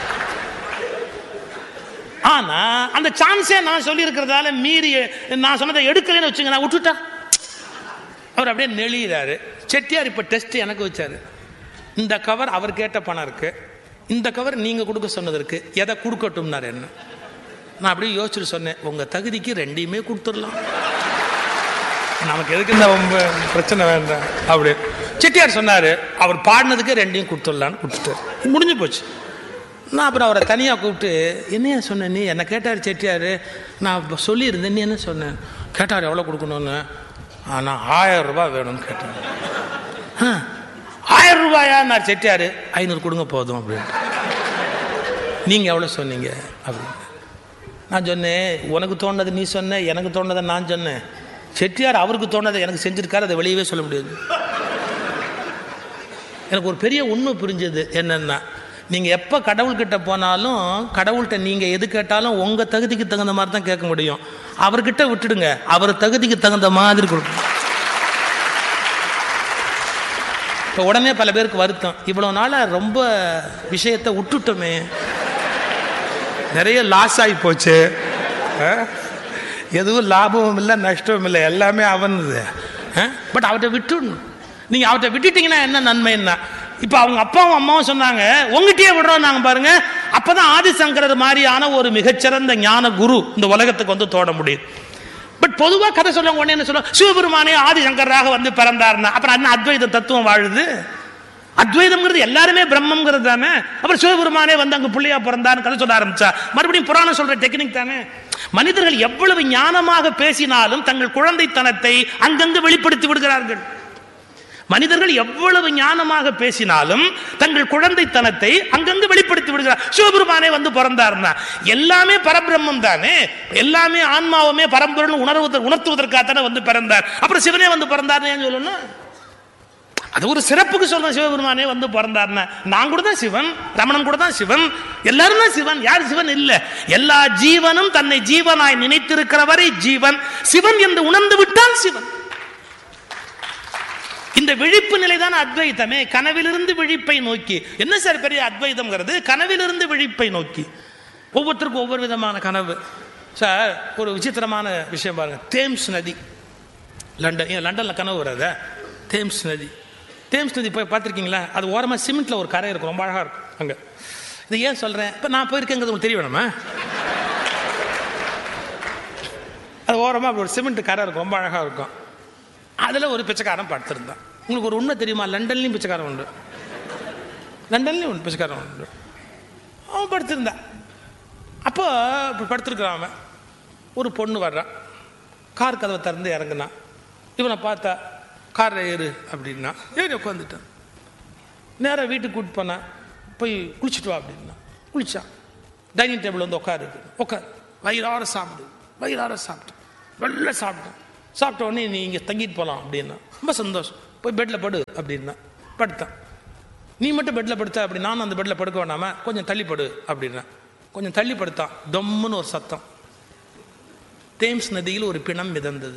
ஆனா அந்த சான்ஸே நான் சொல்லியிருக்கிறதால மீறி நான் சொன்னதை எடுக்கலைன்னு வச்சுங்க நான் விட்டுட்டா அவர் அப்படியே நெளியிறாரு செட்டியார் இப்போ டெஸ்ட் எனக்கு வச்சாரு இந்த கவர் அவர் கேட்ட பணம் இருக்கு இந்த கவர் நீங்க கொடுக்க சொன்னது இருக்கு எதை கொடுக்கட்டும்னாரு என்ன நான் அப்படியே யோசிச்சுட்டு சொன்னேன் உங்க தகுதிக்கு ரெண்டையுமே கொடுத்துடலாம் நமக்கு எதுக்கு இந்த ரொம்ப பிரச்சனை வேண்டாம் அப்படி செட்டியார் சொன்னாரு அவர் பாடினதுக்கு ரெண்டையும் கொடுத்துடலான்னு கொடுத்துட்டார் முடிஞ்சு போச்சு நான் அப்புறம் அவரை தனியாக கூப்பிட்டு என்னையா சொன்ன நீ என்னை கேட்டார் செட்டியார் நான் இப்ப சொல்லியிருந்தேன் நீ என்ன சொன்னேன் கேட்டார் எவ்வளோ கொடுக்கணும்னு ஆனால் ஆயிரம் ரூபாய் வேணும்னு கேட்டேன் "ஆ, ஆயிரம் ரூபாயா நான் செட்டியார் ஐநூறு கொடுங்க போதும் அப்படின்ட்டு நீங்கள் எவ்வளோ சொன்னீங்க அப்படின்னு நான் சொன்னேன் உனக்கு தோணுனது நீ சொன்ன எனக்கு தோணுனதை நான் சொன்னேன் செட்டியார் அவருக்கு தோணுனதை எனக்கு செஞ்சிருக்காரு அதை வெளியவே சொல்ல முடியாது எனக்கு ஒரு பெரிய உண்மை புரிஞ்சது என்னன்னா நீங்க எப்ப கடவுள்கிட்ட போனாலும் கடவுள்கிட்ட நீங்க எது கேட்டாலும் உங்க தகுதிக்கு தகுந்த மாதிரி தான் கேட்க முடியும் அவர்கிட்ட விட்டுடுங்க அவர் தகுதிக்கு தகுந்த மாதிரி கொடுக்கும் இப்போ உடனே பல பேருக்கு வருத்தம் இவ்வளவு நாளா ரொம்ப விஷயத்தை விட்டுட்டோமே நிறைய லாஸ் ஆகி போச்சு அஹ்? எதுவும் லாபமும் இல்லை நஷ்டமும் இல்லை எல்லாமே அவனது பட் அவர்கிட்ட விட்டுடணும் நீங்கள் அவர்கிட்ட விட்டுட்டீங்கன்னா என்ன நன்மைன்னா இப்போ அவங்க அப்பாவும் அம்மாவும் சொன்னாங்க உங்ககிட்டயே விடுறோம் நாங்கள் பாருங்க அப்பதான் ஆதிசங்கரர் மாதிரியான ஒரு மிகச்சிறந்த ஞான குரு இந்த உலகத்துக்கு வந்து தோட முடியும் பட் பொதுவா கதை சொல்லுவாங்க உடனே என்ன சொல்லுவாங்க சிவபெருமானே ஆதிசங்கராக வந்து பிறந்தாருன்னா அப்புறம் என்ன அத்வைத தத்துவம் வாழுது அத்வைதம்ங்கிறது எல்லாருமே பிரம்மங்கிறது தானே அப்புறம் சிவபெருமானே வந்து அங்க புள்ளையா பிறந்தான்னு கதை சொல்ல ஆரம்பிச்சா மறுபடியும் புராணம் சொல்ற டெக்னிக் தானே மனிதர்கள் எவ்வளவு ஞானமாக பேசினாலும் தங்கள் குழந்தைத்தனத்தை அங்கங்கு வெளிப்படுத்தி விடுகிறார்கள் மனிதர்கள் எவ்வளவு ஞானமாக பேசினாலும் தங்கள் குழந்தைத்தனத்தை அங்கங்கு வெளிப்படுத்தி விடுகிறார் சிவபெருமானே வந்து பிறந்தார்னா எல்லாமே பரபிரம்மம் தானே எல்லாமே ஆன்மாவுமே பரம்பொருள் உணர்வு உணர்த்துவதற்காகத்தானே வந்து பிறந்தார் அப்புறம் சிவனே வந்து பிறந்தார்னு ஏன் சொல்லணும் அது ஒரு சிறப்புக்கு சொல்றேன் சிவபெருமானே வந்து பிறந்தார்னா நான் கூட தான் சிவன் ரமணன் கூட தான் சிவன் எல்லாரும் தான் சிவன் யார் சிவன் இல்ல எல்லா ஜீவனும் தன்னை ஜீவனாய் நினைத்திருக்கிறவரை ஜீவன் சிவன் என்று உணர்ந்து விட்டால் சிவன் இந்த விழிப்பு நிலை தான் அத்வைதமே கனவிலிருந்து விழிப்பை நோக்கி என்ன சார் பெரிய அத்வைதம்ங்கிறது கனவிலிருந்து விழிப்பை நோக்கி ஒவ்வொருத்தருக்கும் ஒவ்வொரு விதமான கனவு சார் ஒரு விசித்திரமான விஷயம் பாருங்க தேம்ஸ் நதி லண்டன் ஏன் லண்டனில் கனவு வராத தேம்ஸ் நதி தேம்ஸ் நதி போய் பார்த்துருக்கீங்களா அது ஓரமாக சிமெண்ட்டில் ஒரு கரை இருக்கும் ரொம்ப அழகாக இருக்கும் அங்கே இது ஏன் சொல்கிறேன் இப்போ நான் போயிருக்கேங்கிறது உங்களுக்கு தெரிய வேணுமா அது ஓரமாக அப்படி ஒரு சிமெண்ட் கரை இருக்கும் ரொம்ப அழகாக இருக்கும் அதில் ஒரு பிச்சைக்காரன் படுத்திருந்தான் உங்களுக்கு ஒரு உண்மை தெரியுமா லண்டன்லேயும் பிச்சைக்காரன் உண்டு லண்டன்லேயும் உண்டு பிச்சைக்காரன் உண்டு அவன் படுத்திருந்தான் அப்போ இப்போ படுத்திருக்கிறான் அவன் ஒரு பொண்ணு வர்றான் கார் கதவை திறந்து இறங்குனான் இவனை பார்த்தா காரில் ஏறு அப்படின்னா ஏறி உட்காந்துட்டான் நேராக வீட்டுக்கு கூட்டு போனான் போய் குளிச்சுட்டு வா அப்படின்னா குளிச்சான் டைனிங் டேபிள் வந்து உட்காரு உட்கார் வயிறார சாப்பிடு வயிறார சாப்பிட்டேன் வெள்ள சாப்பிட்டேன் சாப்பிட்ட உடனே நீ இங்கே தங்கிட்டு போகலாம் அப்படின்னா ரொம்ப சந்தோஷம் போய் பெட்டில் படு அப்படின்னா படுத்தேன் நீ மட்டும் பெட்டில் படுத்த அப்படி நானும் அந்த பெட்டில் படுக்க வேணாம கொஞ்சம் தள்ளி படு அப்படின்னா கொஞ்சம் தள்ளி படுத்தான் தொம்முன்னு ஒரு சத்தம் தேம்ஸ் நதியில் ஒரு பிணம் மிதந்தது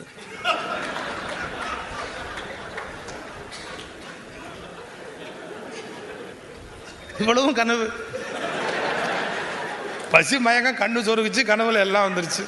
இவ்வளவும் கனவு பசி மயக்கம் கண்ணு சொருகுச்சு கனவுல எல்லாம் வந்துருச்சு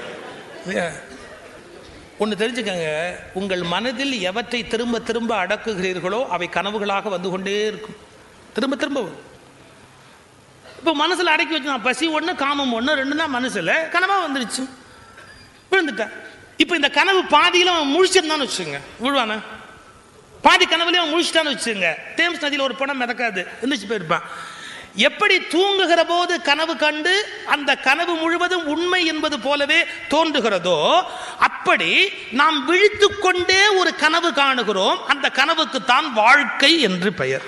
ஒன்று தெரிஞ்சுக்கங்க உங்கள் மனதில் எவற்றை திரும்ப திரும்ப அடக்குகிறீர்களோ அவை கனவுகளாக வந்து கொண்டே இருக்கும் திரும்ப திரும்ப வரும் இப்போ மனசில் அடக்கி வச்சு நான் பசி ஒன்று காமம் ஒன்று ரெண்டு தான் மனசில் கனவாக வந்துருச்சு விழுந்துட்டேன் இப்போ இந்த கனவு பாதியில் அவன் முழிச்சிருந்தான்னு வச்சுங்க விழுவானே பாதி கனவுலேயே அவன் முழிச்சிட்டான்னு வச்சுங்க தேம்ஸ் நதியில் ஒரு பணம் மிதக்காது எந்திரிச்சு போயிருப்பான் எப்படி தூங்குகிற போது கனவு கண்டு அந்த கனவு முழுவதும் உண்மை என்பது போலவே தோன்றுகிறதோ அப்படி நாம் விழித்துக் கொண்டே ஒரு கனவு காணுகிறோம் அந்த கனவுக்கு தான் வாழ்க்கை என்று பெயர்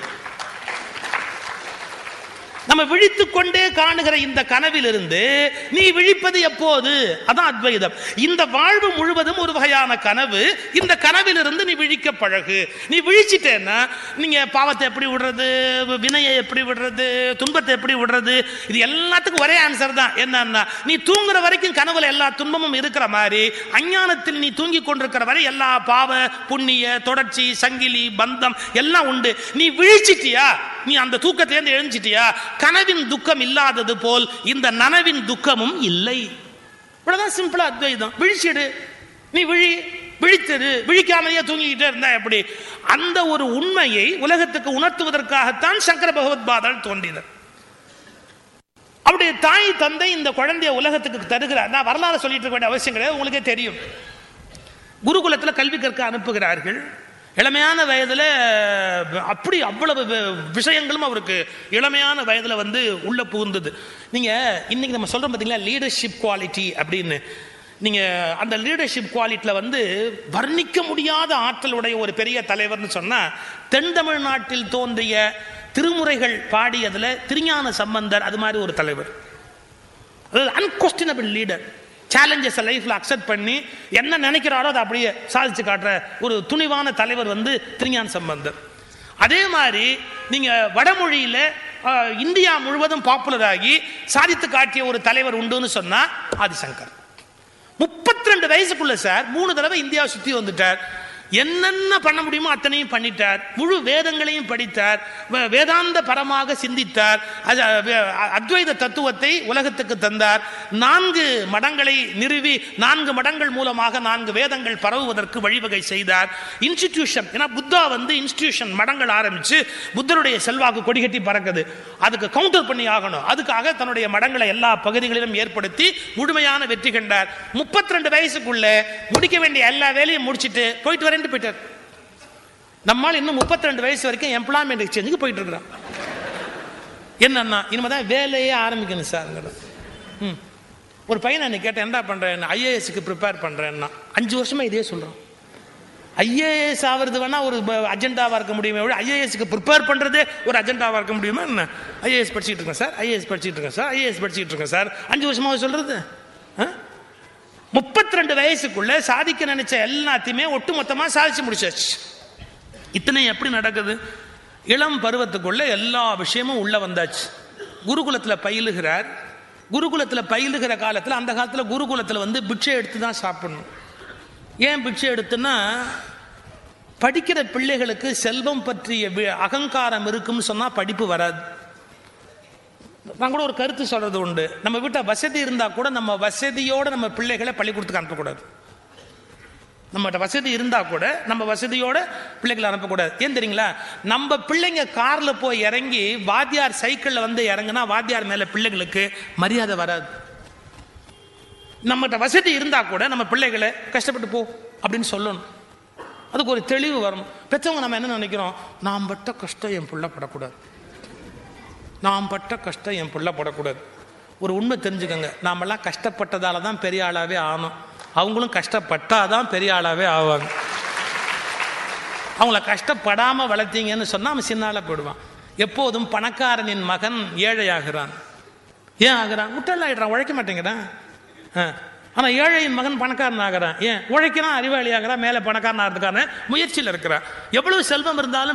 நம்ம விழித்துக் கொண்டே காணுகிற இந்த கனவிலிருந்து நீ விழிப்பது எப்போது அதான் அத்வைதம் இந்த வாழ்வு முழுவதும் ஒரு வகையான கனவு இந்த கனவிலிருந்து நீ விழிக்க பழகு நீ விழிச்சிட்டேன்னா நீங்க பாவத்தை எப்படி விடுறது வினையை எப்படி விடுறது துன்பத்தை எப்படி விடுறது இது எல்லாத்துக்கும் ஒரே ஆன்சர் தான் என்னன்னா நீ தூங்குற வரைக்கும் கனவுல எல்லா துன்பமும் இருக்கிற மாதிரி அஞ்ஞானத்தில் நீ தூங்கி கொண்டிருக்கிற வரை எல்லா பாவ புண்ணிய தொடர்ச்சி சங்கிலி பந்தம் எல்லாம் உண்டு நீ விழிச்சிட்டியா நீ அந்த தூக்கத்திலேருந்து எழுஞ்சிட்டியா கனவின் துக்கம் இல்லாதது போல் இந்த நனவின் துக்கமும் இல்லை இவ்வளவுதான் சிம்பிளா அத்வைதம் விழிச்சிடு நீ விழி விழித்தது விழிக்காமலேயே தூங்கிக்கிட்டே இருந்தா எப்படி அந்த ஒரு உண்மையை உலகத்துக்கு உணர்த்துவதற்காகத்தான் சங்கர பகவத் பாதல் தோன்றினர் அவருடைய தாய் தந்தை இந்த குழந்தைய உலகத்துக்கு தருகிறார் நான் வரலாறு சொல்லிட்டு இருக்க வேண்டிய அவசியம் கிடையாது உங்களுக்கே தெரியும் குருகுலத்தில் கல்வி கற்க அனுப்புகிறார்கள் இளமையான வயதில் அப்படி அவ்வளவு விஷயங்களும் அவருக்கு இளமையான வயதில் வந்து உள்ள புகுந்தது நீங்கள் இன்னைக்கு நம்ம சொல்கிறோம் பார்த்தீங்களா லீடர்ஷிப் குவாலிட்டி அப்படின்னு நீங்கள் அந்த லீடர்ஷிப் குவாலிட்டியில் வந்து வர்ணிக்க முடியாத ஆற்றலுடைய ஒரு பெரிய தலைவர்னு சொன்னால் தென் தமிழ்நாட்டில் தோன்றிய திருமுறைகள் பாடியதில் திருஞான சம்பந்தர் அது மாதிரி ஒரு தலைவர் அதாவது அன்கொஸ்டினபிள் லீடர் சேலஞ்சஸ் லைஃப்ல அக்செப்ட் பண்ணி என்ன நினைக்கிறாரோ அதை அப்படியே சாதிச்சு காட்டுற ஒரு துணிவான தலைவர் வந்து திருஞான சம்பந்தர் அதே மாதிரி நீங்க வடமொழியில இந்தியா முழுவதும் பாப்புலர் ஆகி சாதித்து காட்டிய ஒரு தலைவர் உண்டுன்னு சொன்னா ஆதிசங்கர் முப்பத்தி ரெண்டு வயசுக்குள்ள சார் மூணு தடவை இந்தியா சுத்தி வந்துட்டார் என்னென்ன பண்ண முடியுமோ அத்தனையும் பண்ணிட்டார் முழு வேதங்களையும் படித்தார் வேதாந்த பரமாக சிந்தித்தார் அத்வைத தத்துவத்தை உலகத்துக்கு தந்தார் நான்கு மடங்களை நிறுவி நான்கு மடங்கள் மூலமாக நான்கு வேதங்கள் பரவுவதற்கு வழிவகை செய்தார் இன்ஸ்டிடியூஷன் ஏன்னா புத்தா வந்து இன்ஸ்டிடியூஷன் மடங்கள் ஆரம்பிச்சு புத்தருடைய செல்வாக்கு கொடிகட்டி பறக்குது அதுக்கு கவுண்டர் பண்ணி ஆகணும் அதுக்காக தன்னுடைய மடங்களை எல்லா பகுதிகளிலும் ஏற்படுத்தி முழுமையான வெற்றி கண்டார் முப்பத்தி ரெண்டு வயசுக்குள்ள முடிக்க வேண்டிய எல்லா வேலையும் முடிச்சுட்டு போயிட்டு வர வரேன்ட்டு போயிட்டார் நம்மால் இன்னும் முப்பத்தி ரெண்டு வயசு வரைக்கும் எம்ப்ளாய்மெண்ட் எக்ஸ்சேஞ்சுக்கு போயிட்டு இருக்கிறான் என்னன்னா இனிமேதான் வேலையே ஆரம்பிக்கணும் சார் ம் ஒரு பையனை அன்னைக்கு கேட்டேன் என்ன பண்ணுறேன் ஐஏஎஸ்க்கு ப்ரிப்பேர் பண்ணுறேன்னா அஞ்சு வருஷமா இதே சொல்கிறோம் ஐஏஎஸ் ஆகிறது வேணா ஒரு அஜெண்டாவாக இருக்க முடியுமே விட ஐஏஎஸ்க்கு ப்ரிப்பேர் பண்ணுறதே ஒரு அஜெண்டாவாக இருக்க முடியுமா என்ன ஐஏஎஸ் படிச்சுட்டு இருக்கேன் சார் ஐஏஎஸ் படிச்சுட்டு இருக்கேன் சார் ஐஏஎஸ் படிச்சுட்டு இருக்கேன் சார் அஞ்சு வருஷமாக சொல்கிறது ஆ முப்பத்தி ரெண்டு வயசுக்குள்ள சாதிக்க நினைச்ச எல்லாத்தையுமே ஒட்டுமொத்தமாக சாதிச்சு முடிச்சாச்சு இத்தனை எப்படி நடக்குது இளம் பருவத்துக்குள்ள எல்லா விஷயமும் உள்ள வந்தாச்சு குருகுலத்தில் பயிலுகிறார் குருகுலத்தில் பயிலுகிற காலத்தில் அந்த காலத்தில் குருகுலத்தில் வந்து பிட்சை எடுத்து தான் சாப்பிடணும் ஏன் பிட்சை எடுத்துன்னா படிக்கிற பிள்ளைகளுக்கு செல்வம் பற்றிய அகங்காரம் இருக்குன்னு சொன்னால் படிப்பு வராது நான் கூட ஒரு கருத்து சொல்றது உண்டு நம்ம வீட்டில் வசதி இருந்தால் கூட நம்ம வசதியோட நம்ம பிள்ளைகளை பள்ளிக்கூடத்துக்கு அனுப்பக்கூடாது நம்மகிட்ட வசதி இருந்தால் கூட நம்ம வசதியோட பிள்ளைகளை அனுப்பக்கூடாது ஏன் தெரியுங்களா நம்ம பிள்ளைங்க காரில் போய் இறங்கி வாத்தியார் சைக்கிளில் வந்து இறங்குனா வாத்தியார் மேலே பிள்ளைகளுக்கு மரியாதை வராது நம்மகிட்ட வசதி இருந்தால் கூட நம்ம பிள்ளைகளை கஷ்டப்பட்டு போ அப்படின்னு சொல்லணும் அதுக்கு ஒரு தெளிவு வரணும் பெற்றவங்க நம்ம என்ன நினைக்கிறோம் நாம் பட்ட கஷ்டம் என் பிள்ளை படக்கூடாது நாம் பட்ட கஷ்டம் என் பிள்ளை படக்கூடாது ஒரு உண்மை தெரிஞ்சுக்கோங்க நாமெல்லாம் கஷ்டப்பட்டதால தான் பெரிய ஆளாகவே ஆனோம் அவங்களும் கஷ்டப்பட்டாதான் பெரிய ஆளாகவே ஆவாங்க அவங்கள கஷ்டப்படாமல் வளர்த்தீங்கன்னு சொன்னால் அவன் சின்னால போயிடுவான் எப்போதும் பணக்காரனின் மகன் ஏழையாகிறான் ஏன் ஆகிறான் முட்டல் ஆகிடுறான் உழைக்க மாட்டேங்கிறான் ஆனா ஏழையின் மகன் பணக்காரன் ஆகிறான் ஏன் உழைக்கிறான் அறிவாளி ஆகிறான் மேலே பணக்காரன் ஆகிறதுக்கான முயற்சியில் இருக்கிறான் எவ்வளவு செல்வம் இருந்தாலும்